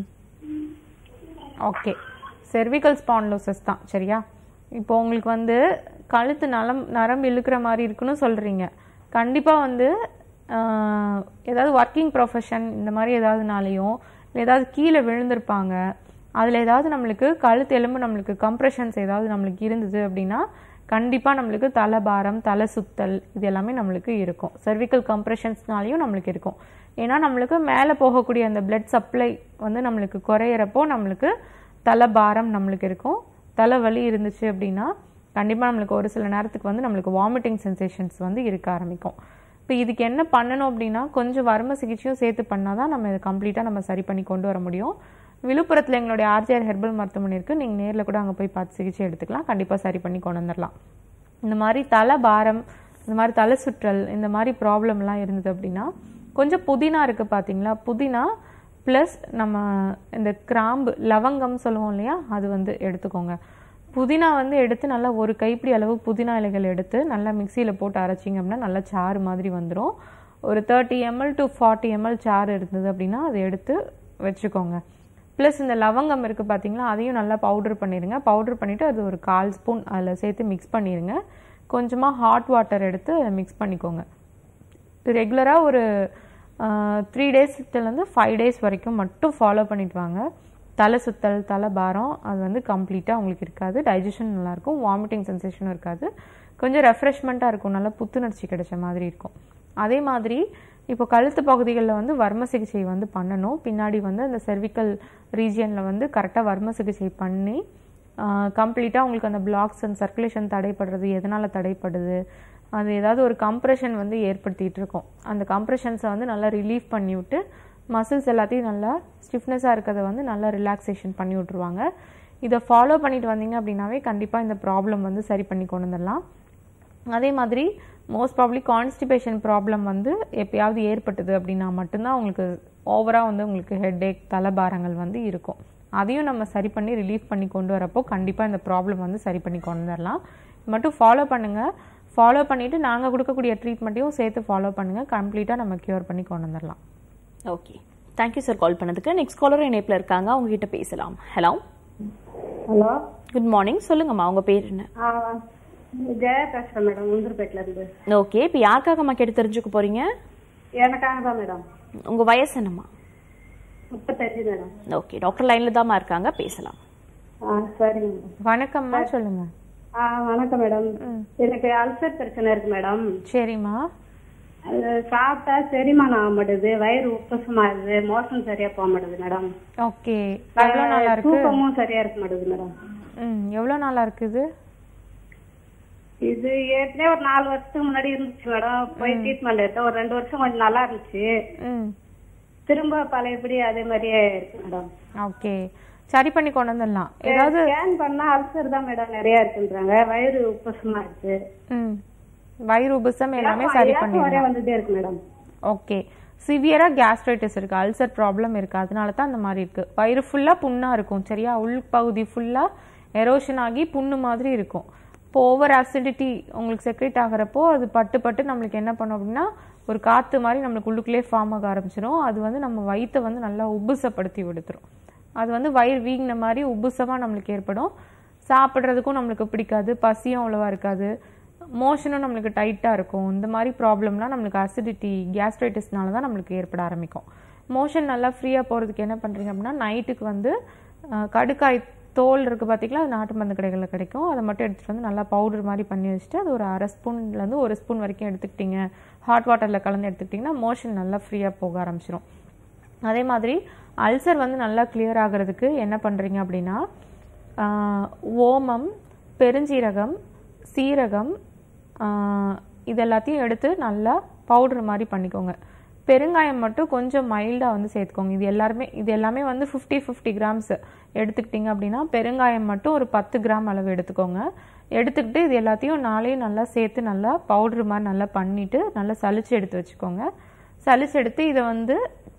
ஓகே செர்விக்கல் ஸ்பான்லோசஸ் தான் சரியா இப்போ உங்களுக்கு வந்து கழுத்து நலம் நரம்பு இழுக்கிற மாதிரி இருக்குன்னு சொல்கிறீங்க கண்டிப்பாக வந்து ஆஹ், ஏதாவது ஒர்க்கிங் ப்ரொஃபஷன் இந்த மாதிரி ஏதாவதுனாலையும் இல்லை ஏதாவது கீழே விழுந்திருப்பாங்க அதில் ஏதாவது நம்மளுக்கு கழுத்து எலும்பு நம்மளுக்கு கம்ப்ரெஷன்ஸ் ஏதாவது நம்மளுக்கு இருந்தது அப்படின்னா கண்டிப்பாக நம்மளுக்கு தலை பாரம் தலை சுத்தல் இது எல்லாமே நம்மளுக்கு இருக்கும் cervical கம்ப்ரெஷன்ஸ்னாலையும் நம்மளுக்கு இருக்கும் ஏன்னா நம்மளுக்கு மேலே போகக்கூடிய அந்த blood சப்ளை வந்து நம்மளுக்கு குறையிறப்போ நம்மளுக்கு தலை பாரம் நம்மளுக்கு இருக்கும் தலை வலி இருந்துச்சு அப்படின்னா கண்டிப்பாக நம்மளுக்கு ஒரு சில நேரத்துக்கு வந்து நம்மளுக்கு வாமிட்டிங் சென்சேஷன்ஸ் வந்து இருக்க ஆரம்பிக்கும் இப்போ இதுக்கு என்ன பண்ணணும் அப்படின்னா கொஞ்சம் வர்ம சிகிச்சையும் சேர்த்து பண்ணால் தான் நம்ம இதை கம்ப்ளீட்டாக நம்ம சரி பண்ணி கொண்டு வர முடியும் விழுப்புரத்தில் எங்களுடைய ஆர்ஜிஆர் ஹெர்பல் மருத்துவமனை இருக்குது நீங்கள் நேரில் கூட அங்கே போய் பார்த்து சிகிச்சை எடுத்துக்கலாம் கண்டிப்பாக சரி பண்ணி கொண்டு வந்துடலாம் இந்த மாதிரி தலை பாரம் இந்த மாதிரி தலை சுற்றல் இந்த மாதிரி ப்ராப்ளம்லாம் இருந்தது அப்படின்னா கொஞ்சம் புதினா இருக்குது பார்த்தீங்களா புதினா ப்ளஸ் நம்ம இந்த கிராம்பு லவங்கம் சொல்லுவோம் இல்லையா அது வந்து எடுத்துக்கோங்க புதினா வந்து எடுத்து நல்லா ஒரு கைப்பிடி அளவு புதினா இலைகள் எடுத்து நல்லா மிக்சியில் போட்டு அரைச்சிங்க அப்படின்னா நல்லா சாறு மாதிரி வந்துடும் ஒரு thirty ML to forty ML சாறு இருந்தது அப்படின்னா அதை எடுத்து வச்சுக்கோங்க ப்ளஸ் இந்த லவங்கம் இருக்குது பார்த்தீங்களா அதையும் நல்லா பவுடர் பண்ணிடுங்க பவுடர் பண்ணிவிட்டு அது ஒரு கால் ஸ்பூன் அதில் சேர்த்து மிக்ஸ் பண்ணிடுங்க கொஞ்சமாக ஹாட் வாட்டர் எடுத்து மிக்ஸ் பண்ணிக்கோங்க ரெகுலராக ஒரு த்ரீ டேஸ்லேருந்து ஃபைவ் டேஸ் வரைக்கும் மட்டும் ஃபாலோ பண்ணிட்டு வாங்க தலை சுத்தல் தலை பாரம் அது வந்து கம்ப்ளீட்டாக உங்களுக்கு இருக்காது டைஜஷன் நல்லாயிருக்கும் வாமிட்டிங் சென்சேஷனும் இருக்காது கொஞ்சம் ரெஃப்ரெஷ்மெண்ட்டாக இருக்கும் நல்லா புத்துணர்ச்சி கிடைச்ச மாதிரி இருக்கும் அதே மாதிரி இப்போ கழுத்து பகுதிகளில் வந்து வர்ம சிகிச்சை வந்து பண்ணணும் பின்னாடி வந்து அந்த cervical ரீஜியனில் வந்து கரெக்டாக வர்ம சிகிச்சை பண்ணி கம்ப்ளீட்டாக உங்களுக்கு அந்த பிளாக்ஸ் அண்ட் சர்க்குலேஷன் தடைப்படுறது எதனால் தடைப்படுது அது ஏதாவது ஒரு கம்ப்ரெஷன் வந்து ஏற்படுத்திட்டு இருக்கும் அந்த கம்ப்ரெஷன்ஸை வந்து நல்லா ரிலீஃப் பண்ணி விட்டு மசில்ஸ் எல்லாத்தையும் நல்லா ஸ்டிஃப்னஸாக இருக்கிறத வந்து நல்லா ரிலாக்ஸேஷன் பண்ணி விட்ருவாங்க இதை ஃபாலோ பண்ணிட்டு வந்தீங்க அப்படின்னாவே கண்டிப்பாக இந்த ப்ராப்ளம் வந்து சரி பண்ணி கொண்டு வந்துடலாம் அதே மாதிரி மோஸ்ட் ப்ராப்ளி கான்ஸ்டிபேஷன் ப்ராப்ளம் வந்து எப்பயாவது ஏற்பட்டது அப்படின்னா மட்டும்தான் உங்களுக்கு ஓவராக வந்து உங்களுக்கு ஹெட்டேக் தலைபாரங்கள் வந்து இருக்கும் அதையும் நம்ம சரி பண்ணி ரிலீஃப் பண்ணி கொண்டு வரப்போ கண்டிப்பாக இந்த ப்ராப்ளம் வந்து சரி பண்ணி கொண்டு வந்துடலாம் இது மட்டும் ஃபாலோ பண்ணுங்கள் ஃபாலோ பண்ணிவிட்டு நாங்கள் கொடுக்கக்கூடிய ட்ரீட்மெண்ட்டையும் சேர்த்து ஃபாலோ பண்ணுங்கள் கம்ப்ளீட்டாக நம்ம க்யூர் பண்ணி கொண்டு வந்துடலாம் ஓகே தேங்க்யூ சார் கால் பண்ணதுக்கு நெக்ஸ்ட் காலர் இணைப்பில் இருக்காங்க அவங்க கிட்ட பேசலாம் ஹலோ ஹலோ குட் மார்னிங் சொல்லுங்கம்மா உங்க பேர் என்ன ஆ ஜெயா பேசுறேன் மேடம் உந்தூர்பேட்டில இருந்து ஓகே இப்போ யாருக்காகம்மா கேட்டு தெரிஞ்சுக்க போறீங்க எனக்காக தான் மேடம் உங்க வயசு என்னம்மா முப்பத்தஞ்சு மேடம் ஓகே டாக்டர் லைன்ல தாம்மா இருக்காங்க பேசலாம் ஆ சரிங்க மேடம் வணக்கம்மா சொல்லுங்கள் ஆ வணக்கம் மேடம் எனக்கு அல்சர் பிரச்சனை இருக்கு மேடம் சரிம்மா அது சாப்பிட்டா செரிமானம் ஆக மாட்டேது வயிறு உப்பசமாகுது மோசம் சரியா போக மாட்டேது மேடம் ஓகே எவ்வளோ நாளா இருக்கு தூக்கமும் சரியா இருக்க மாட்டேது மேடம் ம் எவ்வளோ நாளா இருக்குது இது ஏற்கனவே ஒரு நாலு வருஷத்துக்கு முன்னாடி இருந்துச்சு மேடம் போய் ட்ரீட்மெண்ட் எடுத்தேன் ஒரு ரெண்டு வருஷம் கொஞ்சம் நல்லா இருந்துச்சு ம் திரும்ப பழையபடி அதே மாதிரியே இருக்கு மேடம் ஓகே சரி பண்ணி கொண்டு வந்துடலாம் ஏதாவது ஸ்கேன் பண்ணா அல்சர் தான் மேடம் நிறைய இருக்குன்றாங்க வயிறு உப்பசமா இருக்கு ம் வயிறு உபசம் எல்லாமே சரி ஏப்பம் பண்ணிடலாம் வரைய வந்துட்டே இருக்கு மேடம் ஓகே சிவியரா கேஸ்ட்ரைட்டிஸ் இருக்கு அல்சர் ப்ராப்ளம் இருக்கு அதனால தான் அந்த மாதிரி இருக்கு வயிறு ஃபுல்லா புண்ணா இருக்கும் சரியா உள் பகுதி ஃபுல்லா எரோஷன் ஆகி புண்ணு மாதிரி இருக்கும் இப்போ ஓவர் அசிடிட்டி உங்களுக்கு செக்ரேட் ஆகிறப்போ அது பட்டு பட்டு நம்மளுக்கு என்ன பண்ணும் அப்படின்னா ஒரு காத்து மாதிரி நம்மளுக்கு உள்ளுக்குள்ளே ஃபார்ம் ஆக ஆரம்பிச்சிடும் அது வந்து நம்ம வயித்தை வந்து நல்லா உப்புசப்படுத்தி விடுத்துரும் அது வந்து வயிறு வீங்கின மாதிரி உப்புசமாக நம்மளுக்கு ஏற்படும் சாப்பிட்றதுக்கும் நம்மளுக்கு பிடிக்காது பசியும் அவ்வளோவா இருக்காது மோஷனும் நம்மளுக்கு டைட்டாக இருக்கும் இந்த மாதிரி ப்ராப்ளம்லாம் நம்மளுக்கு அசிடிட்டி கேஸ்ட்ரைட்டிஸ்னால தான் நம்மளுக்கு ஏற்பட ஆரம்பிக்கும் மோஷன் நல்லா ஃப்ரீயாக போகிறதுக்கு என்ன பண்ணுறீங்க அப்படின்னா நைட்டுக்கு வந்து அஹ், கடுக்காய் தோல் இருக்குது பார்த்தீங்களா அது நாட்டு மருந்து கடைகளில் கிடைக்கும் அதை மட்டும் எடுத்துகிட்டு வந்து நல்லா பவுடர் மாதிரி பண்ணி வச்சுட்டு அது ஒரு அரை ஸ்பூன்லேருந்து ஒரு ஸ்பூன் வரைக்கும் எடுத்துக்கிட்டீங்க ஹாட் வாட்டரில் கலந்து எடுத்துக்கிட்டிங்கன்னா மோஷன் நல்லா ஃப்ரீயாக போக ஆரம்பிச்சிரும் அதே மாதிரி அல்சர் வந்து நல்லா கிளியர் ஆகிறதுக்கு என்ன பண்ணுறீங்க அப்படின்னா ஆஹ், ஓமம் பெருஞ்சீரகம் சீரகம் ஆஹ், இது எல்லாத்தையும் எடுத்து நல்லா பவுடர் மாதிரி பண்ணிக்கோங்க பெருங்காயம் மட்டும் கொஞ்சம் மைல்டாக வந்து சேர்த்துக்கோங்க இது எல்லாருமே இது எல்லாமே வந்து ஃபிஃப்டி ஃபிஃப்டி கிராம்ஸ் எடுத்துக்கிட்டிங்க அப்படின்னா பெருங்காயம் மட்டும் ஒரு பத்து கிராம் அளவு எடுத்துக்கோங்க எடுத்துக்கிட்டு இது எல்லாத்தையும் நாளையும் நல்லா சேர்த்து நல்லா பவுடர் மாதிரி நல்லா பண்ணிவிட்டு நல்லா சலிச்சு எடுத்து வச்சுக்கோங்க சலிச்சு எடுத்து இதை வந்து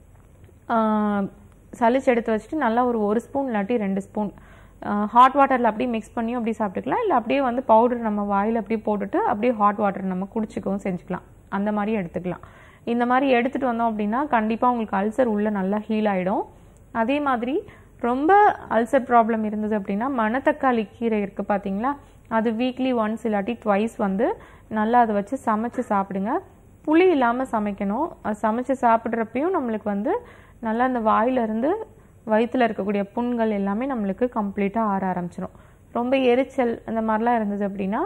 ஆஹ், சலிச்சு எடுத்து வச்சுட்டு நல்லா ஒரு ஒரு ஸ்பூன் இல்லாட்டி ரெண்டு ஸ்பூன் ஹாட் வாட்டரில் அப்படியே மிக்ஸ் பண்ணியும் அப்படியே சாப்பிட்டுக்கலாம் இல்லை அப்படியே வந்து பவுடர் நம்ம வாயில் அப்படியே போட்டுட்டு அப்படியே ஹாட் வாட்டர் நம்ம குடிச்சிக்கவும் செஞ்சுக்கலாம் அந்த மாதிரியும் எடுத்துக்கலாம் இந்த மாதிரி எடுத்துகிட்டு வந்தோம் அப்படின்னா கண்டிப்பாக உங்களுக்கு அல்சர் உள்ள நல்லா ஹீல் ஆகிடும் அதே மாதிரி ரொம்ப அல்சர் ப்ராப்ளம் இருந்தது அப்படின்னா மணத்தக்காளி கீரை இருக்குது பார்த்தீங்களா அது வீக்லி ஒன்ஸ் இல்லாட்டி ட்வைஸ் வந்து நல்லா அதை வச்சு சமைச்சு சாப்பிடுங்க புளி இல்லாமல் சமைக்கணும் அது சமைச்சு சாப்பிட்றப்பையும் நம்மளுக்கு வந்து நல்லா அந்த வாயிலிருந்து வயித்துல இருக்கக்கூடிய புண்கள் எல்லாமே நம்மளுக்கு கம்ப்ளீட்டாக ஆற ஆரம்பிச்சிடும் ரொம்ப எரிச்சல் அந்த மாதிரிலாம் இருந்தது அப்படின்னா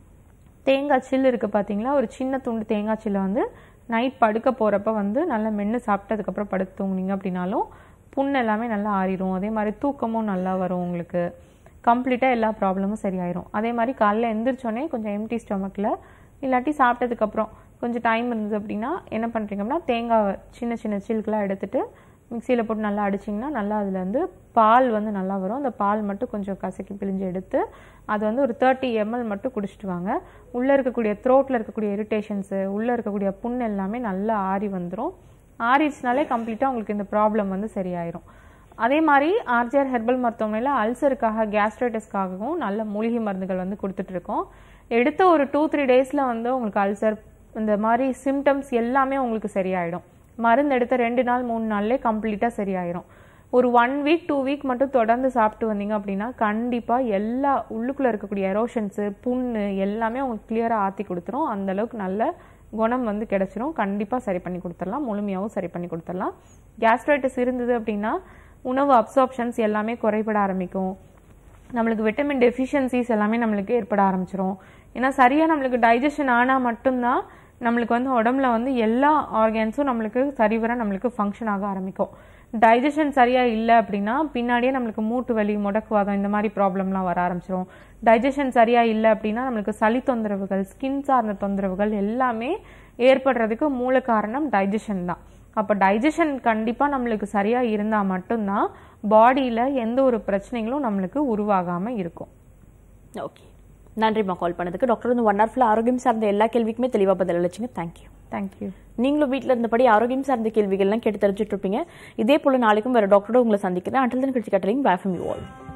தேங்காய் சில்லு இருக்குது பார்த்தீங்களா ஒரு சின்ன துண்டு தேங்காய் சில்லை வந்து நைட் படுக்க போகிறப்ப வந்து நல்லா மென்று சாப்பிட்டதுக்கப்புறம் படுத்து தூங்குனீங்க அப்படின்னாலும் புண் எல்லாமே நல்லா ஆறிடும் அதே மாதிரி தூக்கமும் நல்லா வரும் உங்களுக்கு கம்ப்ளீட்டாக எல்லா ப்ராப்ளமும் சரியாயிரும் அதே மாதிரி காலைல எந்திரிச்சோடனே கொஞ்சம் எம்டி ஸ்டொமக்கில் இல்லாட்டி சாப்பிட்டதுக்கப்புறம் கொஞ்சம் டைம் இருந்தது அப்படின்னா என்ன பண்ணுறீங்க அப்படின்னா தேங்காவை சின்ன சின்ன சில்கெலாம் எடுத்துட்டு மிக்சியில் போட்டு நல்லா அடிச்சிங்கன்னா நல்லா அதில் வந்து பால் வந்து நல்லா வரும் அந்த பால் மட்டும் கொஞ்சம் கசக்கி பிழிஞ்சு எடுத்து அது வந்து ஒரு தேர்ட்டி எம்எல் மட்டும் குடிச்சிட்டு வாங்க உள்ளே இருக்கக்கூடிய த்ரோட்டில் இருக்கக்கூடிய இரிட்டேஷன்ஸு உள்ளே இருக்கக்கூடிய புண் எல்லாமே நல்லா ஆறி வந்துடும் ஆறிடுச்சுனாலே கம்ப்ளீட்டாக உங்களுக்கு இந்த ப்ராப்ளம் வந்து சரியாயிரும் அதே மாதிரி ஆர்ஜிஆர் ஹெர்பல் மருத்துவமனையில் அல்சருக்காக கேஸ்ட்ரைட்டிஸ்க்காகவும் நல்ல மூலிகை மருந்துகள் வந்து கொடுத்துட்ருக்கோம் எடுத்த ஒரு டூ த்ரீ டேஸில் வந்து உங்களுக்கு அல்சர் இந்த மாதிரி சிம்டம்ஸ் எல்லாமே உங்களுக்கு சரியாயிடும் மருந்து எடுத்த ரெண்டு நாள் மூணு நாள்லேயே கம்ப்ளீட்டாக சரியாயிரும் ஒரு ஒன் வீக் டூ வீக் மட்டும் தொடர்ந்து சாப்பிட்டு வந்தீங்க அப்படின்னா கண்டிப்பாக எல்லா உள்ளுக்குள்ளே இருக்கக்கூடிய எரோஷன்ஸு புண்ணு எல்லாமே உங்களுக்கு கிளியராக ஆற்றி கொடுத்துரும் அந்த அளவுக்கு நல்ல குணம் வந்து கிடைச்சிரும் கண்டிப்பாக சரி பண்ணி கொடுத்துடலாம் முழுமையாகவும் சரி பண்ணி கொடுத்துடலாம் கேஸ்ட்ரைட்டிஸ் இருந்தது அப்படின்னா உணவு அப்சார்ப்ஷன்ஸ் எல்லாமே குறைபட ஆரம்பிக்கும் நம்மளுக்கு விட்டமின் டெஃபிஷியன்சிஸ் எல்லாமே நம்மளுக்கு ஏற்பட ஆரம்பிச்சிரும் ஏன்னா சரியாக நம்மளுக்கு டைஜஷன் ஆனால் மட்டும்தான் நம்மளுக்கு வந்து உடம்புல வந்து எல்லா ஆர்கன்ஸும் நம்மளுக்கு சரிவர நம்மளுக்கு ஃபங்க்ஷன் ஆக ஆரம்பிக்கும் டைஜஷன் சரியா இல்லை அப்படின்னா பின்னாடியே நம்மளுக்கு மூட்டு வலி முடக்குவாதம் இந்த மாதிரி ப்ராப்ளம்லாம் வர ஆரம்பிச்சிரும் டைஜஷன் சரியா இல்லை அப்படின்னா நம்மளுக்கு சளி தொந்தரவுகள் ஸ்கின் சார்ந்த தொந்தரவுகள் எல்லாமே ஏற்படுறதுக்கு மூல காரணம் டைஜஷன் தான் அப்போ டைஜஷன் கண்டிப்பாக நம்மளுக்கு சரியாக இருந்தால் மட்டும்தான் பாடியில் எந்த ஒரு பிரச்சனைகளும் நம்மளுக்கு உருவாகாமல் இருக்கும் ஓகே நன்றிம்மா கால் பண்ணதுக்கு டாக்டர் வந்து ஒன் ஹவர் ஆரோக்கியம் சார்ந்த எல்லா கேள்விக்குமே தெளிவா பதில் அளிச்சிங்க தேங்க்யூ தேங்க்யூ நீங்களும் வீட்ல இருந்தபடி ஆரோக்கியம் சார்ந்த கேள்விகள்லாம் கேட்டு தெரிஞ்சுட்டு இருப்பீங்க இதே போல நாளைக்கும் வேற டாக்டரோட உங்களை சந்திக்கிறேன் அண்டில் தன் கிருத்தி கட்டலிங் பை ஃப்ரம் யூ ஆல்